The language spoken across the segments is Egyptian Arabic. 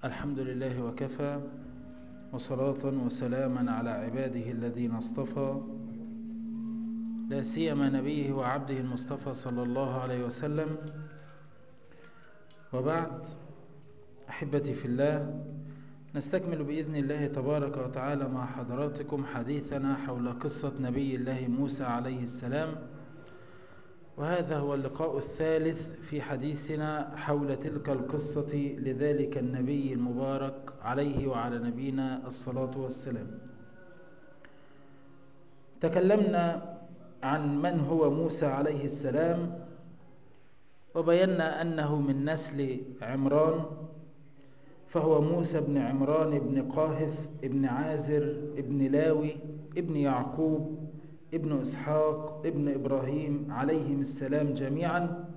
الحمد لله وكفى وصلاة وسلاما على عباده الذين اصطفى لا سيما نبيه وعبده المصطفى صلى الله عليه وسلم وبعد أحبتي في الله نستكمل بإذن الله تبارك وتعالى مع حضراتكم حديثنا حول قصة نبي الله موسى عليه السلام وهذا هو اللقاء الثالث في حديثنا حول تلك القصة لذلك النبي المبارك عليه وعلى نبينا الصلاة والسلام تكلمنا عن من هو موسى عليه السلام وبينا أنه من نسل عمران فهو موسى بن عمران بن قاهث بن عازر بن لاوي ابن يعقوب ابن إسحاق ابن إبراهيم عليهم السلام جميعا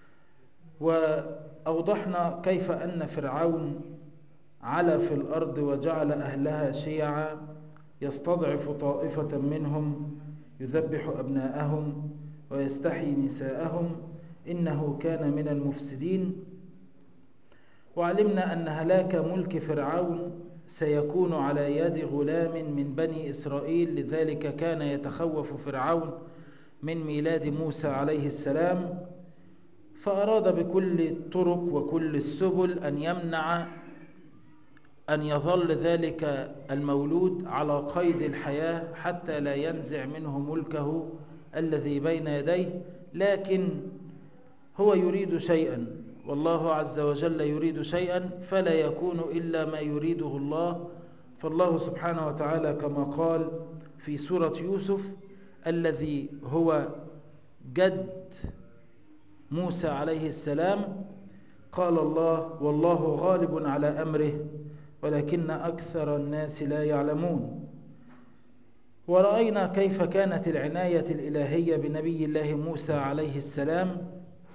وأوضحنا كيف أن فرعون علا في الأرض وجعل أهلها شيعا يستضعف طائفة منهم يذبح أبناءهم ويستحيي نساءهم إنه كان من المفسدين وعلمنا أن هلاك ملك فرعون سيكون على يد غلام من بني إسرائيل لذلك كان يتخوف فرعون من ميلاد موسى عليه السلام فأراد بكل الطرق وكل السبل أن يمنع أن يظل ذلك المولود على قيد الحياة حتى لا ينزع منه ملكه الذي بين يديه لكن هو يريد شيئا والله عز وجل يريد شيئا فلا يكون إلا ما يريده الله فالله سبحانه وتعالى كما قال في سورة يوسف الذي هو جد موسى عليه السلام قال الله والله غالب على أمره ولكن أكثر الناس لا يعلمون ورأينا كيف كانت العناية الإلهية بنبي الله موسى عليه السلام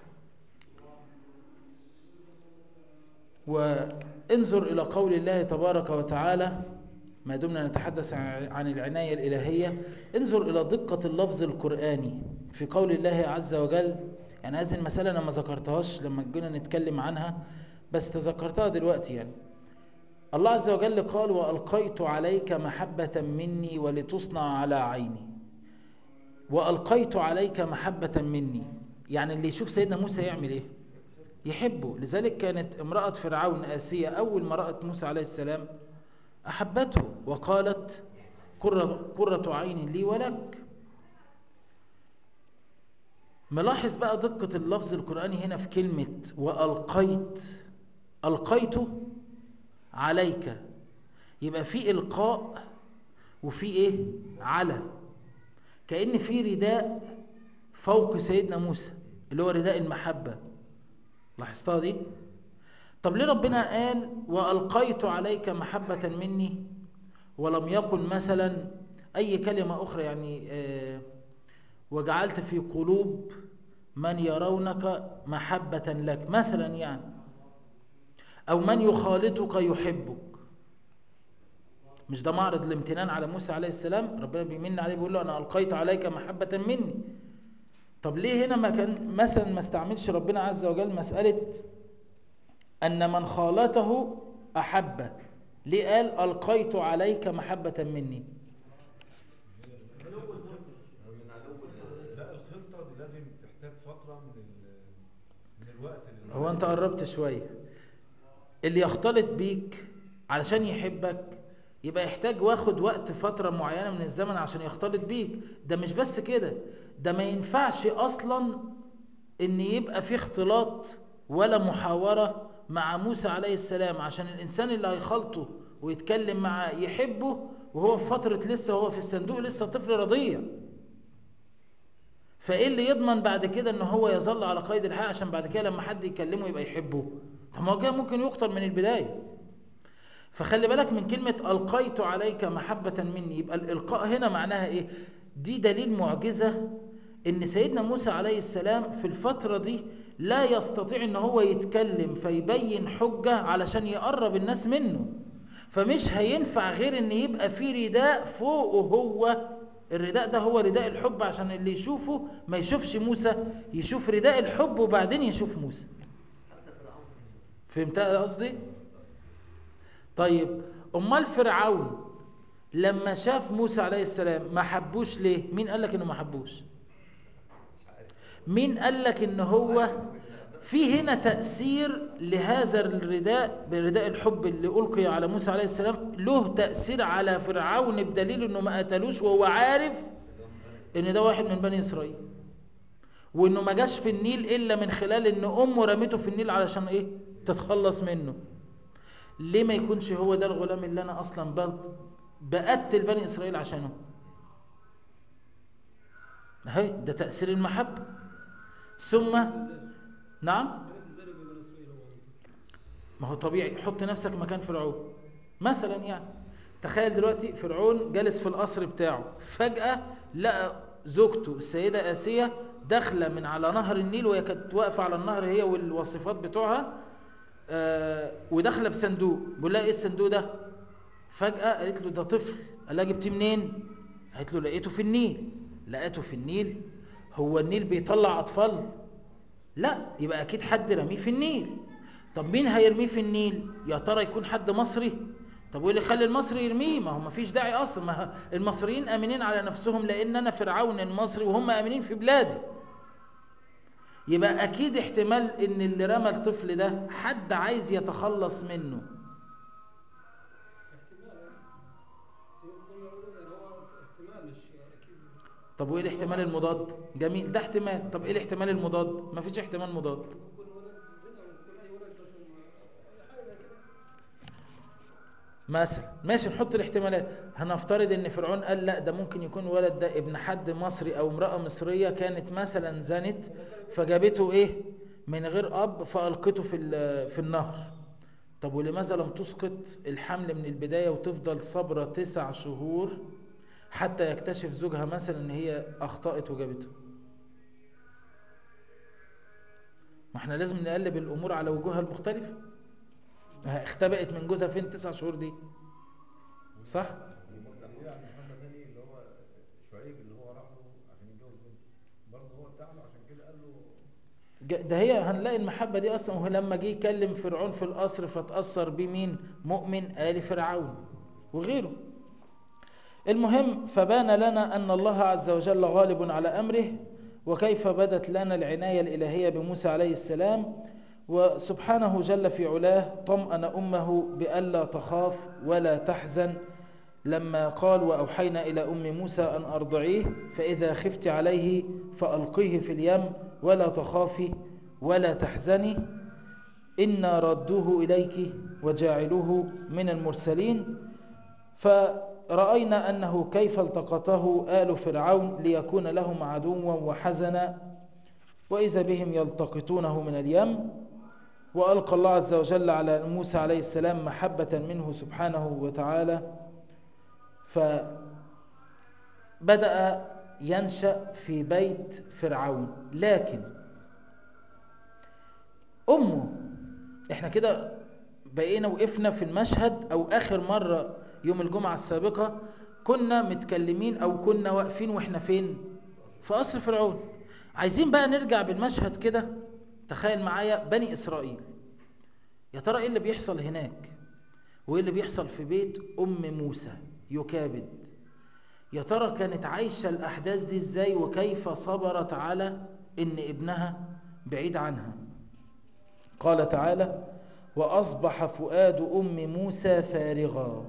وانظر إلى قول الله تبارك وتعالى ما دمنا نتحدث عن العناية الإلهية انظر إلى دقة اللفظ القرآني في قول الله عز وجل يعني هذه المسألة أنا ما ذكرتهاش لما جينا نتكلم عنها بس تذكرتها دلوقتي يعني الله عز وجل قال وألقيت عليك محبة مني ولتصنع على عيني وألقيت عليك محبة مني يعني اللي يشوف سيدنا موسى يعمل ايه يحبه لذلك كانت امرأة فرعون آسية أول ما رأت موسى عليه السلام أحبته وقالت قرة عين لي ولك ملاحظ بقى دقة اللفظ القرآني هنا في كلمة وألقيت ألقيت عليك يبقى في إلقاء وفي إيه على كأن في رداء فوق سيدنا موسى اللي هو رداء المحبة لاحظتها دي طب ليه ربنا قال وألقيت عليك محبة مني ولم يقل مثلا أي كلمة أخرى يعني آه وجعلت في قلوب من يرونك محبة لك مثلا يعني أو من يخالطك يحبك مش ده معرض الامتنان على موسى عليه السلام ربنا بيمن عليه بيقول له أنا ألقيت عليك محبة مني طب ليه هنا ما كان مثلا ما استعملش ربنا عز وجل مسألة أن من خالته أحبه ليه قال ألقيت عليك محبة مني لا الخطه دي لازم تحتاج فتره من ال- من الوقت اللي هو أنت قربت شوية اللي يختلط بيك علشان يحبك يبقى يحتاج واخد وقت فترة معينة من الزمن عشان يختلط بيك ده مش بس كده ده ما ينفعش أصلا ان يبقى في اختلاط ولا محاورة مع موسى عليه السلام عشان الإنسان اللي هيخلطه ويتكلم معاه يحبه وهو في فترة لسه وهو في الصندوق لسه طفل رضيع فايه اللي يضمن بعد كده ان هو يظل على قيد الحياة عشان بعد كده لما حد يكلمه يبقى يحبه طب ما هو كده ممكن يقتل من البداية فخلي بالك من كلمة ألقيت عليك محبة مني يبقى الإلقاء هنا معناها إيه دي دليل معجزة إن سيدنا موسى عليه السلام في الفترة دي لا يستطيع إن هو يتكلم فيبين حجة علشان يقرب الناس منه فمش هينفع غير إن يبقى في رداء فوقه هو الرداء ده هو رداء الحب عشان اللي يشوفه ما يشوفش موسى يشوف رداء الحب وبعدين يشوف موسى فهمتها قصدي طيب امال فرعون لما شاف موسى عليه السلام ما حبوش ليه مين قال لك انه ما حبوش مين قال لك ان هو في هنا تأثير لهذا الرداء برداء الحب اللي ألقي على موسى عليه السلام له تأثير على فرعون بدليل انه ما قتلوش وهو عارف ان ده واحد من بني إسرائيل وانه ما جاش في النيل الا من خلال ان امه رميته في النيل علشان ايه تتخلص منه ليه ما يكونش هو ده الغلام اللي انا اصلا بل- بقتل بني اسرائيل عشانه اهي ده تأثير المحبة ثم نعم ازاي بني اسرائيل هو أنت؟ ما هو طبيعي حط نفسك مكان فرعون مثلا يعني تخيل دلوقتي فرعون جالس في القصر بتاعه فجأة لقى زوجته السيدة آسية داخلة من على نهر النيل وهي كانت واقفة على النهر هي والوصفات بتوعها آه وداخلة بصندوق بيقول لها ايه الصندوق ده فجأة قالت له ده طفل قال لها جبتيه منين قالت له لقيته في النيل لقيته في النيل هو النيل بيطلع أطفال لا يبقى اكيد حد رميه في النيل طب مين هيرميه في النيل يا ترى يكون حد مصري طب وايه اللي يخلي المصري يرميه ما هو ما فيش داعي اصلا ما ه- المصريين امنين على نفسهم لان انا فرعون المصري وهم امنين في بلادي يبقى اكيد احتمال ان اللي رمى الطفل ده حد عايز يتخلص منه احتمال سيبقى يعني هو احتمال مش اكيد طب وايه الاحتمال المضاد جميل ده احتمال طب ايه الاحتمال المضاد ما فيش احتمال مضاد ممكن ولد زنا وممكن اي ولد بس ما- حاجه زي كده مثلا ماشي نحط الاحتمالات هنفترض ان فرعون قال لا ده ممكن يكون ولد ده ابن حد مصري او امرأة مصرية كانت مثلا زنت فجابته ايه من غير اب فالقته في ال- في النهر طب ولماذا لم تسقط الحمل من البداية وتفضل صبرة تسع شهور حتى يكتشف زوجها مثلا ان هي اخطأت وجابته ما احنا لازم نقلب الامور على وجوهها المختلفة ها، اختبأت من جوزها فين تسع شهور دي صح ومرتاحين عن محمد تاني اللي هو شعيب اللي هو راح له عشان يتجوز بنته برضه هو بتاع له عشان كده قال له ج- ده هي هنلاقي المحبة دي أصلا وهو لما جه يكلم فرعون في القصر فتأثر بيه مين مؤمن آل فرعون وغيره المهم فبان لنا أن الله عز وجل غالب على أمره وكيف بدت لنا العناية الإلهية بموسى عليه السلام وسبحانه جل في علاه طمأن أمه بألا تخاف ولا تحزن لما قال وأوحينا إلى أم موسى أن أرضعيه فإذا خفت عليه فألقيه في اليم ولا تخافي ولا تحزني إنا ردوه إليك وجاعلوه من المرسلين فرأينا أنه كيف التقطه آل فرعون ليكون لهم عدوا وحزنا وإذا بهم يلتقطونه من اليم وألقى الله عز وجل على موسى عليه السلام محبة منه سبحانه وتعالى فبدأ ينشأ في بيت فرعون لكن أمه احنا كده بقينا وقفنا في المشهد أو آخر مرة يوم الجمعة السابقة كنا متكلمين أو كنا واقفين وإحنا فين في قصر فرعون عايزين بقى نرجع بالمشهد كده تخيل معايا بني إسرائيل يا ترى إيه اللي بيحصل هناك وإيه اللي بيحصل في بيت أم موسى يكابد يا ترى كانت عايشة الأحداث دي إزاي وكيف صبرت على إن ابنها بعيد عنها قال تعالى وأصبح فؤاد أم موسى فارغا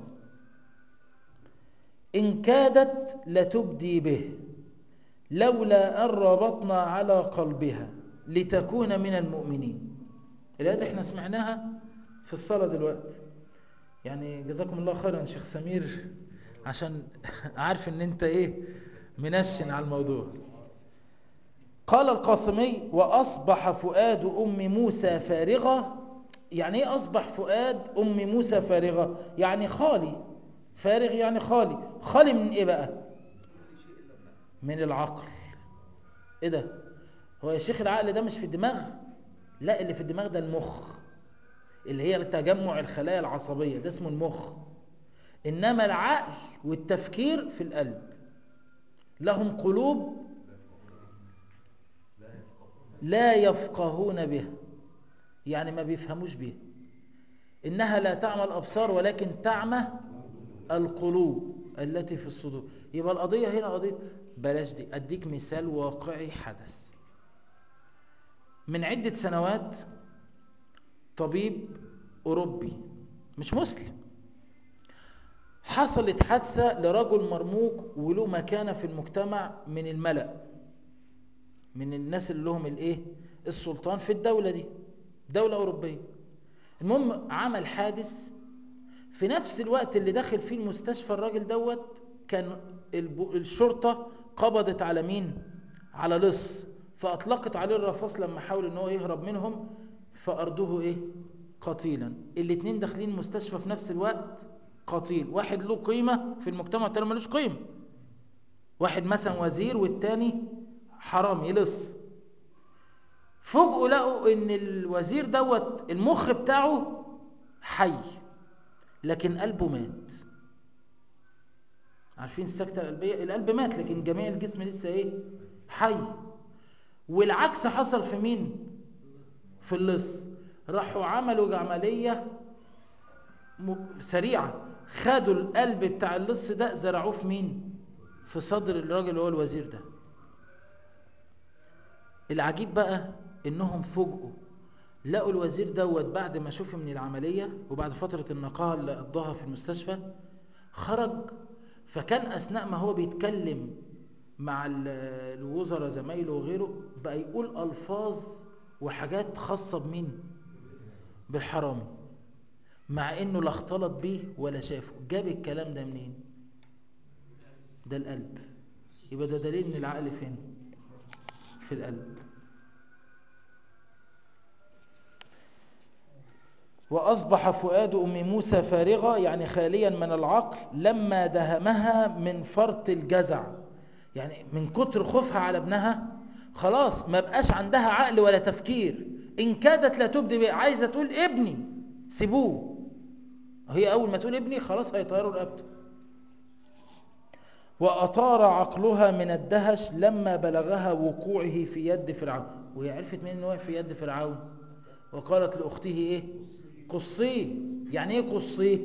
إن كادت لتبدي به لولا أن ربطنا على قلبها لتكون من المؤمنين الآيات احنا سمعناها في الصلاة دلوقتي يعني جزاكم الله خيرا شيخ سمير عشان عارف ان انت ايه منشن على الموضوع قال القاسمي وأصبح فؤاد أم موسى فارغة يعني ايه أصبح فؤاد أم موسى فارغة يعني خالي فارغ يعني خالي خالي من ايه بقى من العقل ايه ده هو يا شيخ العقل ده مش في الدماغ لا اللي في الدماغ ده المخ اللي هي تجمع الخلايا العصبية ده اسمه المخ إنما العقل والتفكير في القلب لهم قلوب لا يفقهون بها يعني ما بيفهموش بها إنها لا تعمى الأبصار ولكن تعمى القلوب التي في الصدور يبقى القضية هنا قضية بلاش دي أديك مثال واقعي حدث من عدة سنوات طبيب أوروبي مش مسلم حصلت حادثة لرجل مرموق وله مكانة في المجتمع من الملأ من الناس اللي لهم الايه السلطان في الدولة دي دولة أوروبية المهم عمل حادث في نفس الوقت اللي داخل فيه المستشفى الراجل دوت كان الب- الشرطة قبضت على مين على لص فأطلقت عليه الرصاص لما حاول ان هو يهرب منهم فأرضوه ايه قتيلا الاتنين داخلين المستشفى في نفس الوقت قتيل واحد له قيمة في المجتمع والتاني ملوش قيمة واحد مثلا وزير والتاني حرامي لص فوجئوا لقوا ان الوزير دوت المخ بتاعه حي لكن قلبه مات عارفين السكتة القلبية القلب مات لكن جميع الجسم لسه ايه حي والعكس حصل في مين في اللص راحوا عملوا عملية م- سريعة خدوا القلب بتاع اللص ده زرعوه في مين في صدر الراجل اللي هو الوزير ده العجيب بقى انهم فوجئوا لقوا الوزير دوت بعد ما شوف من العملية وبعد فترة النقاهة اللي قضاها في المستشفى خرج فكان أثناء ما هو بيتكلم مع ال- الوزراء زمايله وغيره بقى يقول ألفاظ وحاجات خاصة بمين بالحرامي مع انه لا اختلط بيه ولا شافه جاب الكلام ده منين ده القلب يبقى ده دليل ان العقل فين في القلب وأصبح فؤاد أم موسى فارغة يعني خاليا من العقل لما دهمها من فرط الجزع يعني من كتر خوفها على ابنها خلاص ما بقاش عندها عقل ولا تفكير إن كادت لا تبدي بيه عايزة تقول ابني سيبوه هي أول ما تقول ابني خلاص هيطيروا رقبته وأطار عقلها من الدهش لما بلغها وقوعه في يد فرعون وهي عرفت مين انه وقع في يد فرعون وقالت لأخته ايه قصيه يعني ايه قصيه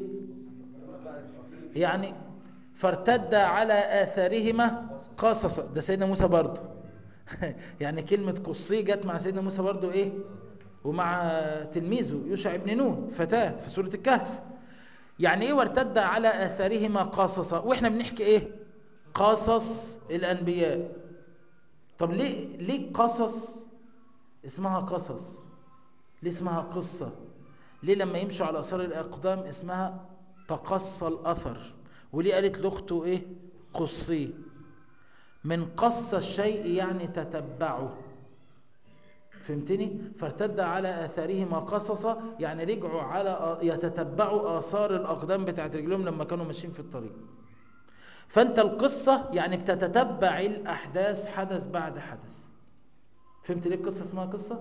يعني فارتد على آثارهما قصصا ده سيدنا موسى برضه يعني كلمة قصيه جت مع سيدنا موسى برضه ايه ومع تلميذه يوشع بن نون فتاة في سورة الكهف يعني ايه وارتد على آثارهما قصصا واحنا بنحكي ايه قصص الأنبياء طب ليه ليه قصص اسمها قصص ليه اسمها قصة ليه لما يمشوا على أثار الأقدام اسمها تقصى الأثر وليه قالت لأخته إيه قصيه من قص الشيء يعني تتبعه فهمتني فارتد على آثارهما قصصا يعني رجعوا على يتتبعوا آثار الأقدام بتاعت رجلهم لما كانوا ماشيين في الطريق فأنت القصة يعني بتتتبع الأحداث حدث بعد حدث فهمت ليه القصة اسمها قصة؟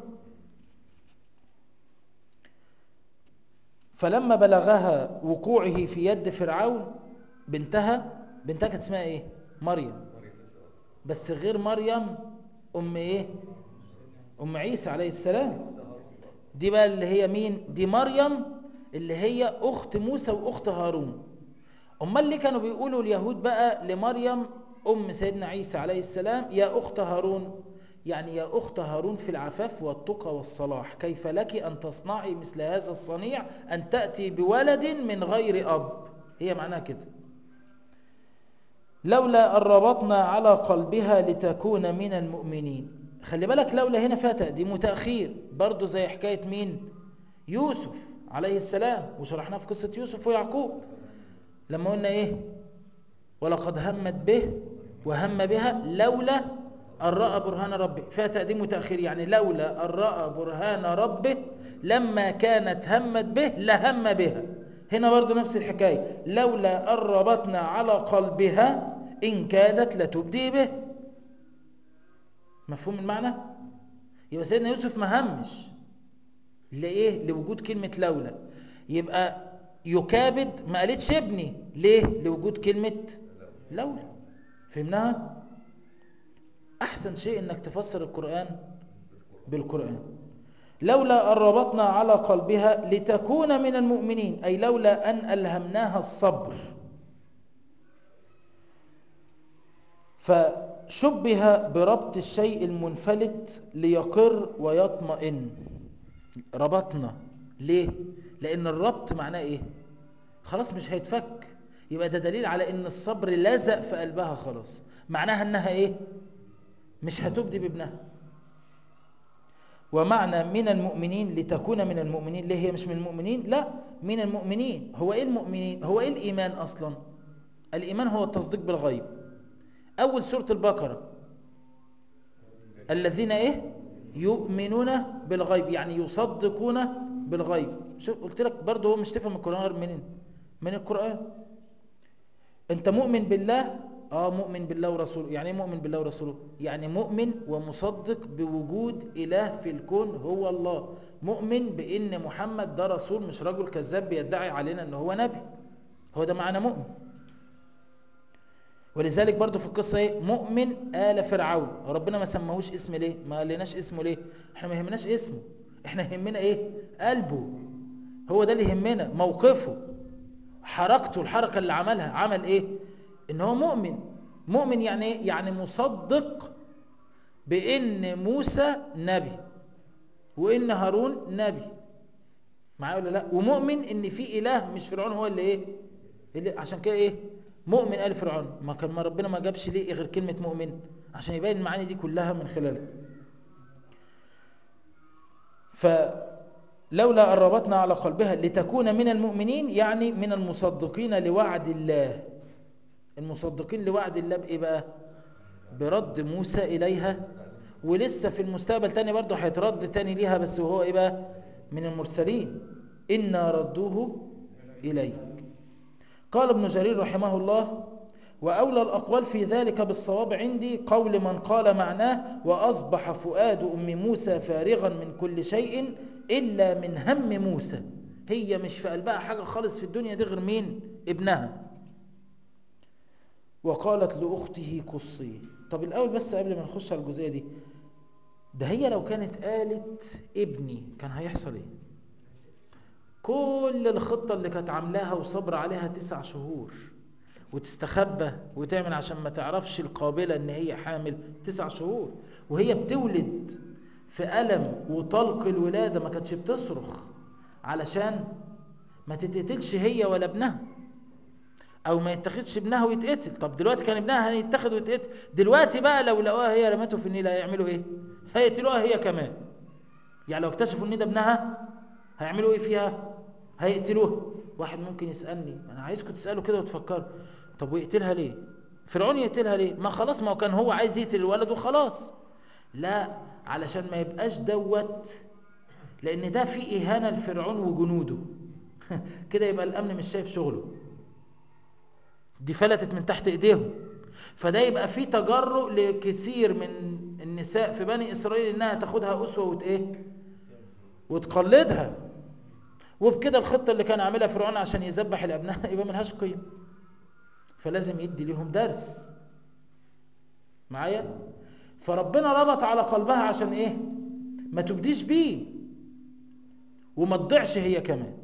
فلما بلغها وقوعه في يد فرعون بنتها بنتها كانت اسمها ايه مريم بس غير مريم ام ايه ام عيسى عليه السلام دي بقى اللي هي مين دي مريم اللي هي اخت موسى واخت هارون امال اللي كانوا بيقولوا اليهود بقى لمريم ام سيدنا عيسى عليه السلام يا اخت هارون يعني يا أخت هارون في العفاف والتقى والصلاح كيف لك أن تصنعي مثل هذا الصنيع أن تأتي بولد من غير أب هي معناها كده لولا أن ربطنا على قلبها لتكون من المؤمنين خلي بالك لولا هنا فيها تقديم وتأخير برضو زي حكاية مين يوسف عليه السلام وشرحناها في قصة يوسف ويعقوب لما قلنا إيه ولقد همت به وهم بها لولا أن رأى برهان ربه فيها تقديم وتأخير يعني لولا أن رأى برهان ربه لما كانت همت به لهم بها هنا برضو نفس الحكاية لولا أن ربطنا على قلبها إن كادت لتبدي به مفهوم المعنى؟ يبقى سيدنا يوسف ما همش لإيه؟ لوجود كلمة لولا يبقى يكابد ما قالتش ابني ليه؟ لوجود كلمة لولا فهمناها؟ أحسن شيء أنك تفسر القرآن بالقرآن لولا أن ربطنا على قلبها لتكون من المؤمنين أي لولا أن ألهمناها الصبر فشبه بربط الشيء المنفلت ليقر ويطمئن ربطنا ليه؟ لأن الربط معناه إيه؟ خلاص مش هيتفك يبقى ده دليل على ان الصبر لزق في قلبها خلاص معناها انها ايه مش هتبدي بابنها ومعنى من المؤمنين لتكون من المؤمنين ليه هي مش من المؤمنين لا من المؤمنين هو ايه المؤمنين هو ايه الايمان اصلا الايمان هو التصديق بالغيب اول سورة البقرة الذين ايه يؤمنون بالغيب يعني يصدقون بالغيب شوف قلت لك برضه هو مش تفهم القرآن غير منين من القرآن انت مؤمن بالله اه مؤمن بالله ورسوله يعني ايه مؤمن بالله ورسوله يعني مؤمن ومصدق بوجود اله في الكون هو الله مؤمن بان محمد ده رسول مش رجل كذاب بيدعي علينا ان هو نبي هو ده معنى مؤمن ولذلك برضو في القصة ايه مؤمن آل فرعون ربنا ما سماهوش اسم ليه ما قالناش اسمه ليه احنا ما يهمناش اسمه احنا يهمنا ايه قلبه هو ده اللي يهمنا موقفه حركته الحركة اللي عملها عمل ايه ان هو مؤمن مؤمن يعني ايه يعني مصدق بان موسى نبي وان هارون نبي معايا ولا لا ومؤمن ان في اله مش فرعون هو اللي ايه اللي عشان كده ايه مؤمن آل فرعون ما كان ما ربنا ما جابش ليه غير كلمة مؤمن عشان يبين المعاني دي كلها من خلالها فلولا أن ربطنا على قلبها لتكون من المؤمنين يعني من المصدقين لوعد الله المصدقين لوعد الله بإيه بقى برد موسى إليها ولسه في المستقبل تاني برضه هيترد تاني ليها بس وهو إيه بقى من المرسلين إنا ردوه إليك قال ابن جرير رحمه الله وأولى الأقوال في ذلك بالصواب عندي قول من قال معناه وأصبح فؤاد أم موسى فارغا من كل شيء إلا من هم موسى هي مش في قلبها حاجة خالص في الدنيا دي غير مين ابنها وقالت لأخته قصي طب الأول بس قبل ما نخش على الجزئية دي ده هي لو كانت قالت ابني كان هيحصل ايه كل الخطة اللي كانت عاملاها وصبر عليها تسع شهور وتستخبى وتعمل عشان ما تعرفش القابلة ان هي حامل تسع شهور وهي بتولد في ألم وطلق الولادة ما كانتش بتصرخ علشان ما تتقتلش هي ولا ابنها او ما يتخذش ابنها ويتقتل طب دلوقتي كان ابنها هيتخذ ويتقتل دلوقتي بقى لو لقوها هي رمته في النيل هيعملوا ايه هيقتلوها هي كمان يعني لو اكتشفوا ان ده ابنها هيعملوا ايه فيها هيقتلوها واحد ممكن يسألني انا عايزكم تسألوا كده وتفكروا طب ويقتلها ليه فرعون يقتلها ليه ما خلاص ما هو كان هو عايز يقتل الولد وخلاص لا علشان ما يبقاش دوت لان ده في اهانة لفرعون وجنوده كده يبقى الامن مش شايف شغله دي فلتت من تحت ايديهم فده يبقى في تجرؤ لكثير من النساء في بني اسرائيل انها تاخدها اسوه وت ايه وتقلدها وبكده الخطه اللي كان عاملها فرعون عشان يذبح الابناء يبقى ملهاش قيمه فلازم يدي ليهم درس معايا فربنا ربط على قلبها عشان ايه ما تبديش بيه وما تضيعش هي كمان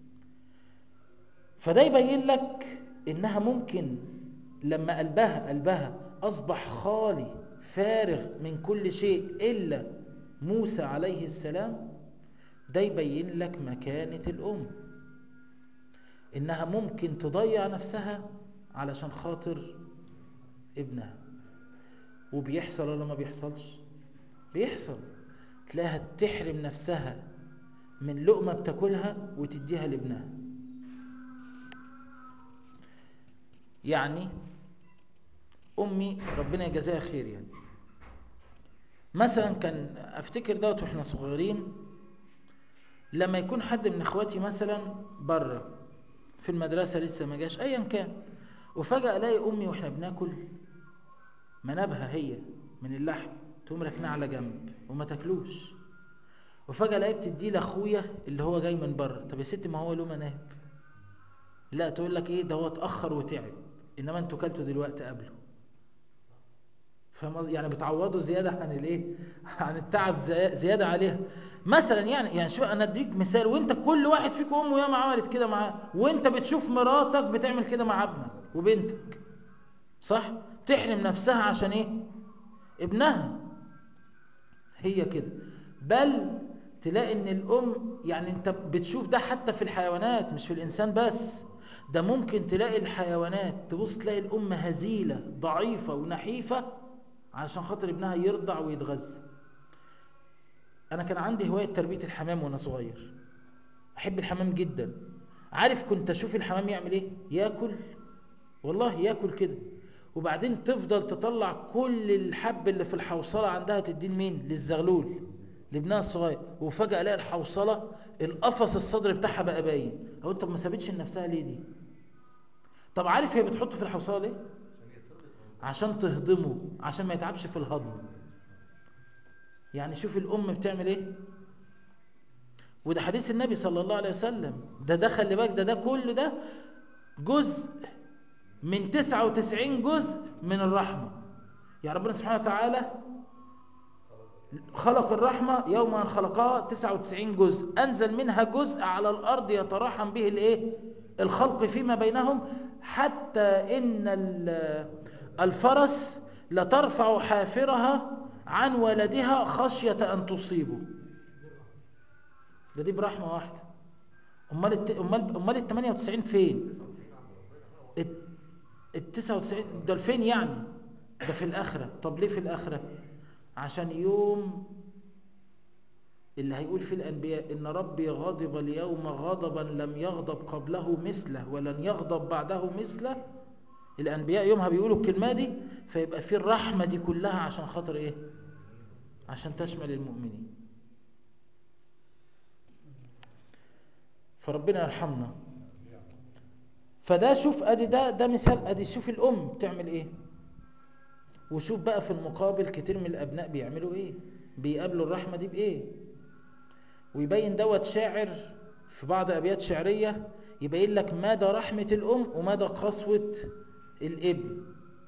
فده يبين لك انها ممكن لما قلبها قلبها اصبح خالي فارغ من كل شيء الا موسى عليه السلام ده يبين لك مكانة الام انها ممكن تضيع نفسها علشان خاطر ابنها وبيحصل ولا ما بيحصلش بيحصل تلاقيها تحرم نفسها من لقمة بتاكلها وتديها لابنها يعني امي ربنا يجازيها خير يعني مثلا كان افتكر دوت واحنا صغيرين لما يكون حد من اخواتي مثلا بره في المدرسه لسه ما جاش ايا كان وفجاه الاقي امي واحنا بناكل منابها هي من اللحم تقوم راكناه على جنب وما تاكلوش وفجاه الاقي بتديه لاخويا اللي هو جاي من بره طب يا ست ما هو له مناب لا تقول لك ايه ده هو اتاخر وتعب انما انتوا كلتوا دلوقتي قبله فاهم قصدي؟ يعني بتعوضه زياده عن الايه عن التعب زي- زياده عليها مثلا يعني يعني شوف انا اديك مثال وانت كل واحد فيكم امه ياما عملت كده معاه وانت بتشوف مراتك بتعمل كده مع ابنك وبنتك صح تحرم نفسها عشان ايه ابنها هي كده بل تلاقي ان الام يعني انت بتشوف ده حتى في الحيوانات مش في الانسان بس ده ممكن تلاقي الحيوانات تبص تلاقي الام هزيله ضعيفه ونحيفه علشان خاطر ابنها يرضع ويتغذى انا كان عندي هوايه تربيه الحمام وانا صغير احب الحمام جدا عارف كنت اشوف الحمام يعمل ايه ياكل والله ياكل كده وبعدين تفضل تطلع كل الحب اللي في الحوصله عندها تدين مين للزغلول لابنها الصغير وفجاه الاقي الحوصله القفص الصدر بتاعها بقى باين هو انت ما سابتش لنفسها ليه دي طب عارف هي بتحطه في الحوصله ليه عشان تهضمه عشان ما يتعبش في الهضم يعني شوف الام بتعمل ايه وده حديث النبي صلى الله عليه وسلم ده ده خلي بالك ده ده كل ده جزء من 99 جزء من الرحمة يعني ربنا سبحانه وتعالى خلق الرحمة يوم أن خلقها 99 جزء أنزل منها جزء على الأرض يتراحم به الإيه؟ الخلق فيما بينهم حتى إن ال- الفرس لترفع حافرها عن ولدها خشية أن تصيبه ده دي برحمة واحدة أمال الت... أمال أمال ال 98 فين؟ ال ال 99 دول فين يعني؟ ده في الآخرة طب ليه في الآخرة؟ عشان يوم اللي هيقول فيه الأنبياء إن ربي غضب اليوم غضبا لم يغضب قبله مثله ولن يغضب بعده مثله الأنبياء يومها بيقولوا الكلمة دي فيبقى فيه الرحمة دي كلها عشان خاطر إيه؟ عشان تشمل المؤمنين فربنا يرحمنا فده شوف ادي ده ده مثال ادي شوف الام بتعمل ايه وشوف بقى في المقابل كتير من الابناء بيعملوا ايه بيقابلوا الرحمه دي بايه ويبين دوت شاعر في بعض ابيات شعريه يبين لك مدى رحمه الام ومدى قسوه الابن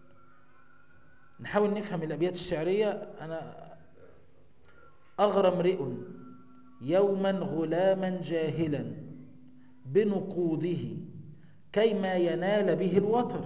نحاول نفهم الابيات الشعريه انا اغرى امرئ يوما غلاما جاهلا بنقوده كيما ينال به الوتر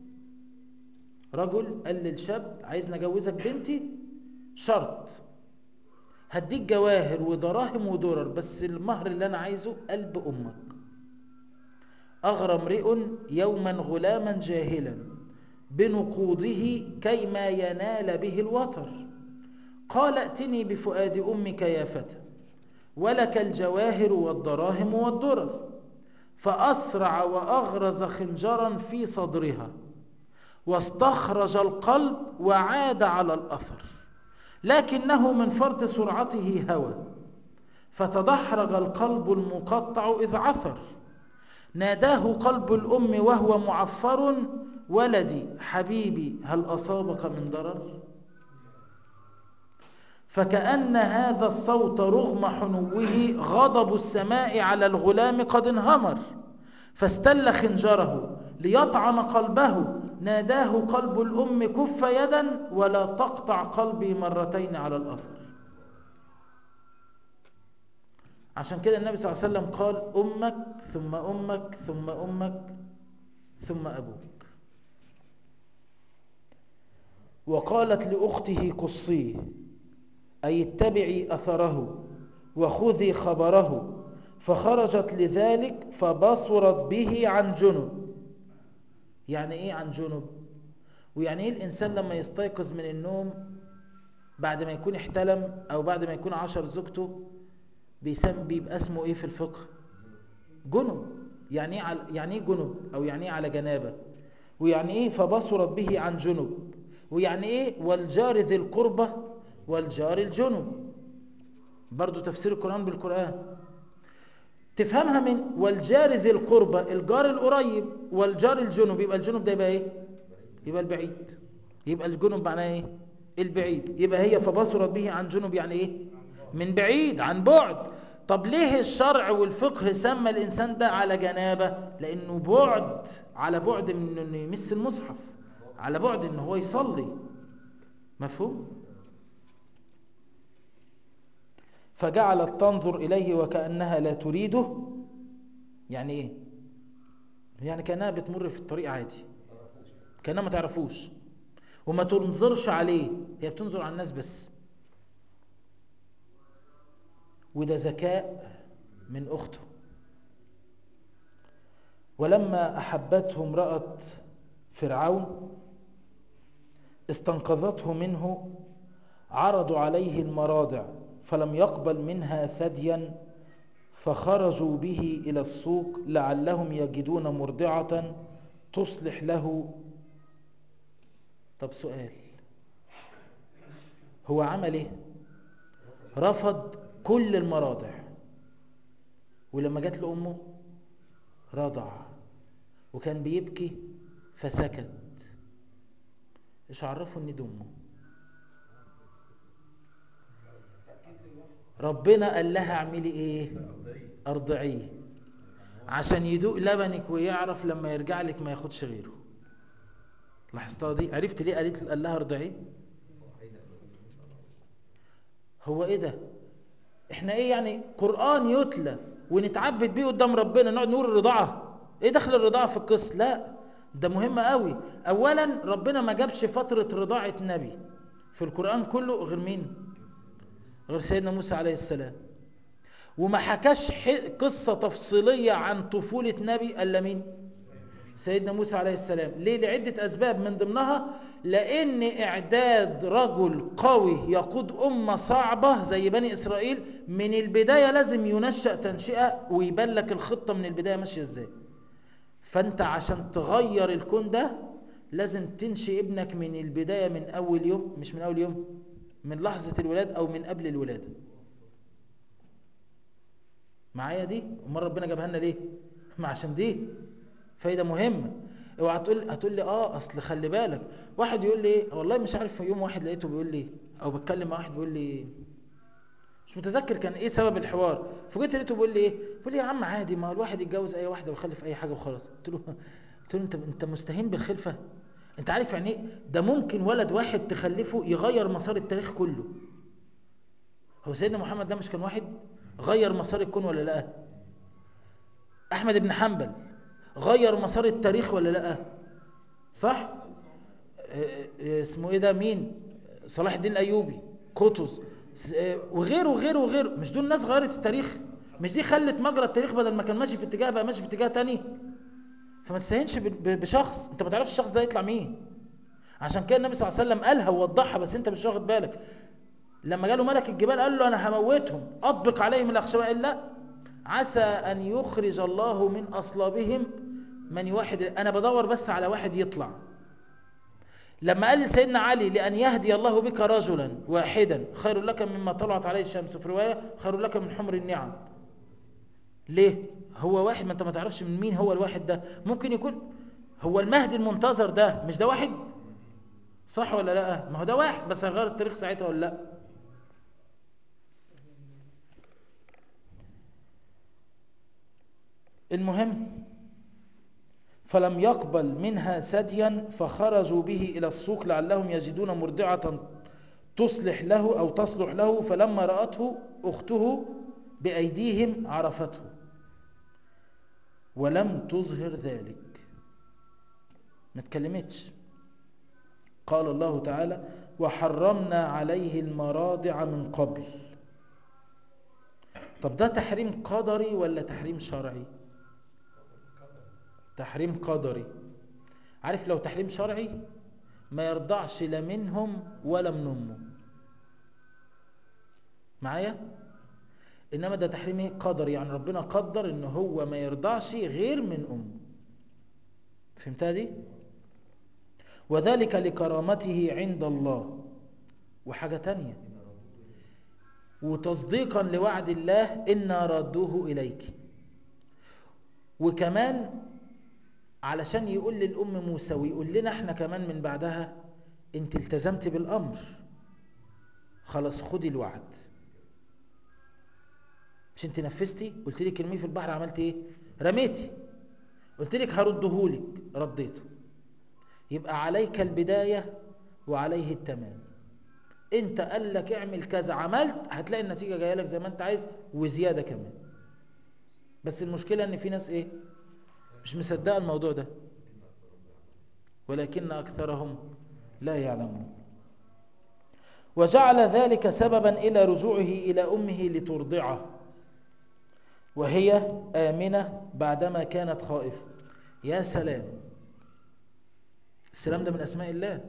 رجل قال للشاب عايز نجوزك بنتي شرط هديك جواهر ودراهم ودرر بس المهر اللي انا عايزه قلب امك اغرى امرئ يوما غلاما جاهلا بنقوده كيما ينال به الوتر قال ائتني بفؤاد امك يا فتى ولك الجواهر والدراهم والدرر فأسرع وأغرز خنجرا في صدرها واستخرج القلب وعاد على الأثر لكنه من فرط سرعته هوى فتدحرج القلب المقطع إذ عثر ناداه قلب الأم وهو معفر ولدي حبيبي هل أصابك من ضرر؟ فكأن هذا الصوت رغم حنوه غضب السماء على الغلام قد انهمر فاستل خنجره ليطعن قلبه ناداه قلب الأم كف يدا ولا تقطع قلبي مرتين على الأثر عشان كده النبي صلى الله عليه وسلم قال أمك ثم أمك ثم أمك ثم أبوك وقالت لأخته قصيه أي اتبعي أثره وخذي خبره فخرجت لذلك فبصرت به عن جنب يعني ايه عن جنب ويعني ايه الانسان لما يستيقظ من النوم بعد ما يكون احتلم او بعد ما يكون عشر زوجته بيسم بيبقى اسمه ايه في الفقه جنب يعني ايه على يعني ايه جنب او يعني ايه على جنابه ويعني ايه فبصرت به عن جنب ويعني ايه والجار ذي القربه والجار الجنب برضو تفسير القرآن بالقرآن تفهمها من والجار ذي القربة الجار القريب والجار الجنب يبقى الجنب ده يبقى ايه يبقى البعيد يبقى الجنب معناه ايه البعيد يبقى هي فبصرت به عن جنب يعني ايه من بعيد عن بعد طب ليه الشرع والفقه سمى الانسان ده على جنابه لانه بعد على بعد من انه يمس المصحف على بعد ان هو يصلي مفهوم فجعلت تنظر إليه وكأنها لا تريده يعني إيه يعني كأنها بتمر في الطريق عادي كأنها ما تعرفوش وما تنظرش عليه هي بتنظر على الناس بس وده ذكاء من أخته ولما أحبته امرأة فرعون استنقذته منه عرضوا عليه المراضع فلم يقبل منها ثديا فخرجوا به إلى السوق لعلهم يجدون مرضعة تصلح له طب سؤال هو عمل ايه رفض كل المراضع ولما جات له امه رضع وكان بيبكي فسكت ايش عرفه ان دي امه ربنا قال لها اعملي ايه ارضعيه عشان يدوق لبنك ويعرف لما يرجع لك ما ياخدش غيره لاحظتها دي عرفت ليه قالت قال لها ارضعيه هو ايه ده احنا ايه يعني قرآن يتلى ونتعبد بيه قدام ربنا نقعد نقول الرضاعة ايه دخل الرضاعة في القصة لا ده مهم قوي اولا ربنا ما جابش فترة رضاعة نبي في القرآن كله غير مين غير سيدنا موسى عليه السلام وما حكاش قصة تفصيلية عن طفولة نبي الا مين سيدنا موسى عليه السلام ليه لعدة أسباب من ضمنها لأن إعداد رجل قوي يقود أمة صعبة زي بني إسرائيل من البداية لازم ينشأ تنشئة ويبان لك الخطة من البداية ماشية إزاي فأنت عشان تغير الكون ده لازم تنشئ ابنك من البداية من أول يوم مش من أول يوم من لحظة الولادة أو من قبل الولادة معايا دي امال ربنا جابها لنا ليه ما عشان دي فايده مهمه اوعى تقول هتقول لي اه اصل خلي بالك واحد يقول لي ايه والله مش عارف يوم واحد لقيته بيقول لي او بتكلم مع واحد بيقول لي مش متذكر كان ايه سبب الحوار فجيت لقيته بيقول لي ايه بيقول لي يا عم عادي ما الواحد يتجوز اي واحده ويخلف اي حاجه وخلاص قلت له قلت له انت انت مستهين بالخلفه انت عارف يعني ايه ده ممكن ولد واحد تخلفه يغير مسار التاريخ كله هو سيدنا محمد ده مش كان واحد غير مسار الكون ولا لا احمد بن حنبل غير مسار التاريخ ولا لا صح اسمه ايه ده مين صلاح الدين الايوبي قطز وغيره وغيره وغيره مش دول ناس غيرت التاريخ مش دي خلت مجرى التاريخ بدل ما كان ماشي في اتجاه بقى ماشي في اتجاه تاني فما تستهينش بشخص انت ما تعرفش الشخص ده يطلع مين عشان كده النبي صلى الله عليه وسلم قالها ووضحها بس انت مش واخد بالك لما جاله ملك الجبال قال له انا هموتهم اطبق عليهم الاخشباء قال لا عسى ان يخرج الله من اصلابهم من واحد انا بدور بس على واحد يطلع لما قال لسيدنا علي لان يهدي الله بك رجلا واحدا خير لك مما طلعت عليه الشمس في روايه خير لك من حمر النعم ليه هو واحد ما انت ما تعرفش من مين هو الواحد ده ممكن يكون هو المهدي المنتظر ده مش ده واحد صح ولا لا ما هو ده واحد بس هيغير التاريخ ساعتها ولا لا المهم فلم يقبل منها ثديا فخرجوا به إلى السوق لعلهم يجدون مرضعة تصلح له أو تصلح له فلما رأته أخته بأيديهم عرفته ولم تظهر ذلك ما تكلمتش قال الله تعالى وحرمنا عليه المراضع من قبل طب ده تحريم قدري ولا تحريم شرعي تحريم قدري عارف لو تحريم شرعي ما يرضعش لا منهم ولا من امه معايا انما ده تحريم ايه قدري يعني ربنا قدر ان هو ما يرضعش غير من امه فهمتها دي وذلك لكرامته عند الله وحاجة تانية وتصديقا لوعد الله إنا ردوه إليك وكمان علشان يقول للأم موسى ويقول لنا احنا كمان من بعدها انت التزمت بالأمر خلاص خدي الوعد مش انت نفذتي قلت لك ارميه في البحر عملت ايه رميتي قلت لك هردهولك رديته يبقى عليك البداية وعليه التمام انت قال لك اعمل كذا عملت هتلاقي النتيجة جاية لك زي ما انت عايز وزيادة كمان بس المشكلة ان في ناس ايه مش مصدقة الموضوع ده ولكن اكثرهم لا يعلمون وجعل ذلك سببا الى رجوعه الى امه لترضعه وهي امنه بعدما كانت خائفه يا سلام السلام ده من اسماء الله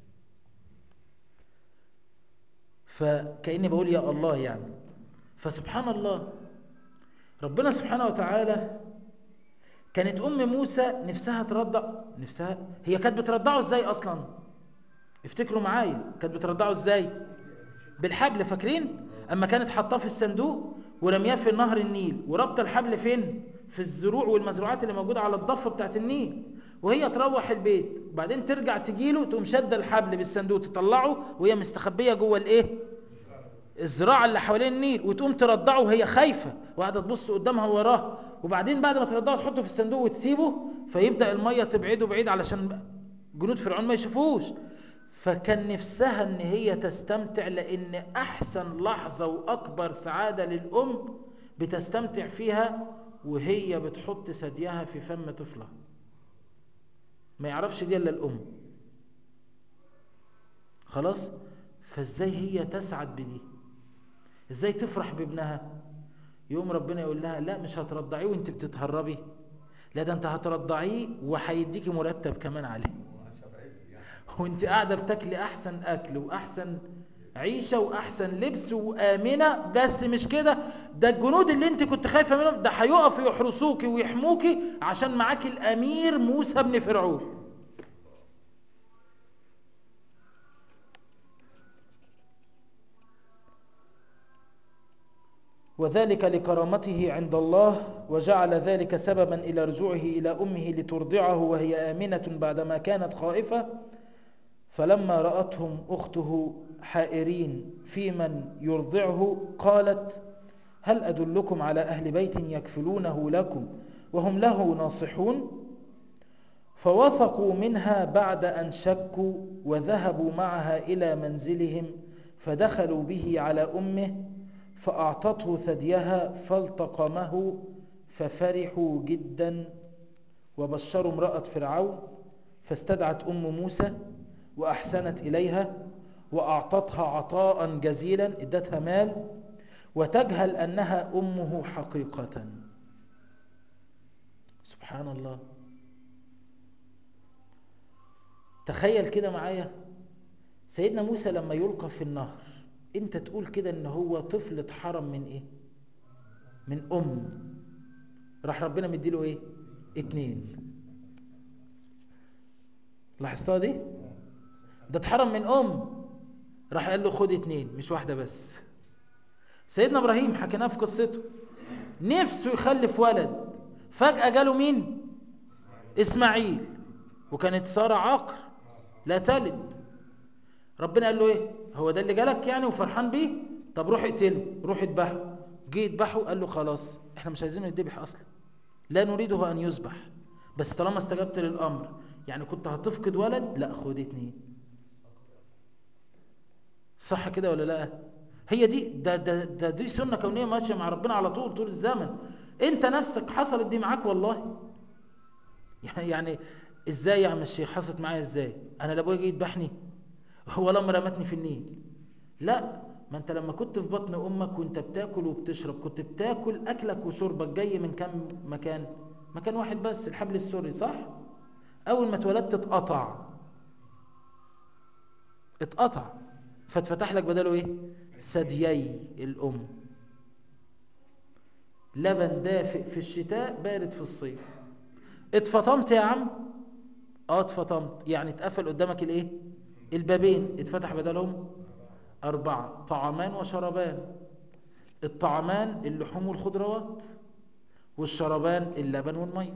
فكاني بقول يا الله يعني فسبحان الله ربنا سبحانه وتعالى كانت ام موسى نفسها ترضع نفسها هي كانت بترضعه ازاي اصلا افتكروا معايا كانت بترضعه ازاي بالحبل فاكرين اما كانت حاطاه في الصندوق ورمياه في نهر النيل وربط الحبل فين في الزروع والمزروعات اللي موجوده على الضفه بتاعت النيل وهي تروح البيت وبعدين ترجع تجيله تقوم شاده الحبل بالصندوق تطلعه وهي مستخبيه جوه الايه الزراعه اللي حوالين النيل وتقوم ترضعه وهي خايفه وقاعده تبص قدامها وراها وبعدين بعد ما ترضعه تحطه في الصندوق وتسيبه فيبدا الميه تبعده بعيد علشان جنود فرعون ما يشوفوش فكان نفسها ان هي تستمتع لان احسن لحظه واكبر سعاده للام بتستمتع فيها وهي بتحط ثديها في فم طفلها ما يعرفش دي الا الام خلاص فازاي هي تسعد بدي ازاي تفرح بابنها يوم ربنا يقول لها لا مش هترضعيه وانت بتتهربي لا ده انت هترضعيه وهيديكي مرتب كمان عليه وانت قاعده بتاكلي احسن اكل واحسن عيشه واحسن لبس وامنه بس مش كده ده الجنود اللي انت كنت خايفه منهم ده هيقفوا يحرسوكي ويحموكي عشان معاكي الامير موسى بن فرعون وذلك لكرامته عند الله وجعل ذلك سببا إلى رجوعه إلى أمه لترضعه وهي آمنة بعدما كانت خائفة فلما رأتهم أخته حائرين في من يرضعه قالت هل أدلكم على أهل بيت يكفلونه لكم وهم له ناصحون فوثقوا منها بعد أن شكوا وذهبوا معها إلى منزلهم فدخلوا به على أمه فأعطته ثديها فالتقمه ففرحوا جدا وبشروا امرأة فرعون فاستدعت أم موسى وأحسنت إليها وأعطتها عطاء جزيلا ادتها مال وتجهل أنها أمه حقيقة سبحان الله تخيل كده معايا سيدنا موسى لما يلقى في النهر انت تقول كده ان هو طفل اتحرم من ايه من ام راح ربنا مديله ايه اتنين لاحظتها دي ده اتحرم من ام راح قال له خد اتنين مش واحده بس سيدنا ابراهيم حكيناه في قصته نفسه يخلف ولد فجاه جاله مين اسماعيل وكانت ساره عاقر لا تلد ربنا قال له ايه هو ده اللي جالك يعني وفرحان بيه طب روح اقتله روح اذبحه جه يذبحه قال له خلاص احنا مش عايزينه يذبح اصلا لا نريده ان يذبح بس طالما استجبت للامر يعني كنت هتفقد ولد لا خد اتنين صح كده ولا لا هي دي ده, ده, ده دي سنه كونيه ماشيه مع ربنا على طول طول الزمن انت نفسك حصلت دي معاك والله يعني يعني ازاي يا عم الشيخ حصلت معايا ازاي انا لا ابويا جه يذبحني ولا امي رمتني في النيل لا ما انت لما كنت في بطن امك وانت بتاكل وبتشرب كنت بتاكل اكلك وشربك جاي من كم مكان مكان واحد بس الحبل السري صح اول ما اتولدت اتقطع اتقطع فاتفتح لك بداله ايه ثديي الام لبن دافئ في الشتاء بارد في الصيف اتفطمت يا عم اه اتفطمت يعني اتقفل قدامك الايه البابين اتفتح بدلهم أربعة طعامان وشربان الطعامان اللحوم والخضروات والشربان اللبن والمية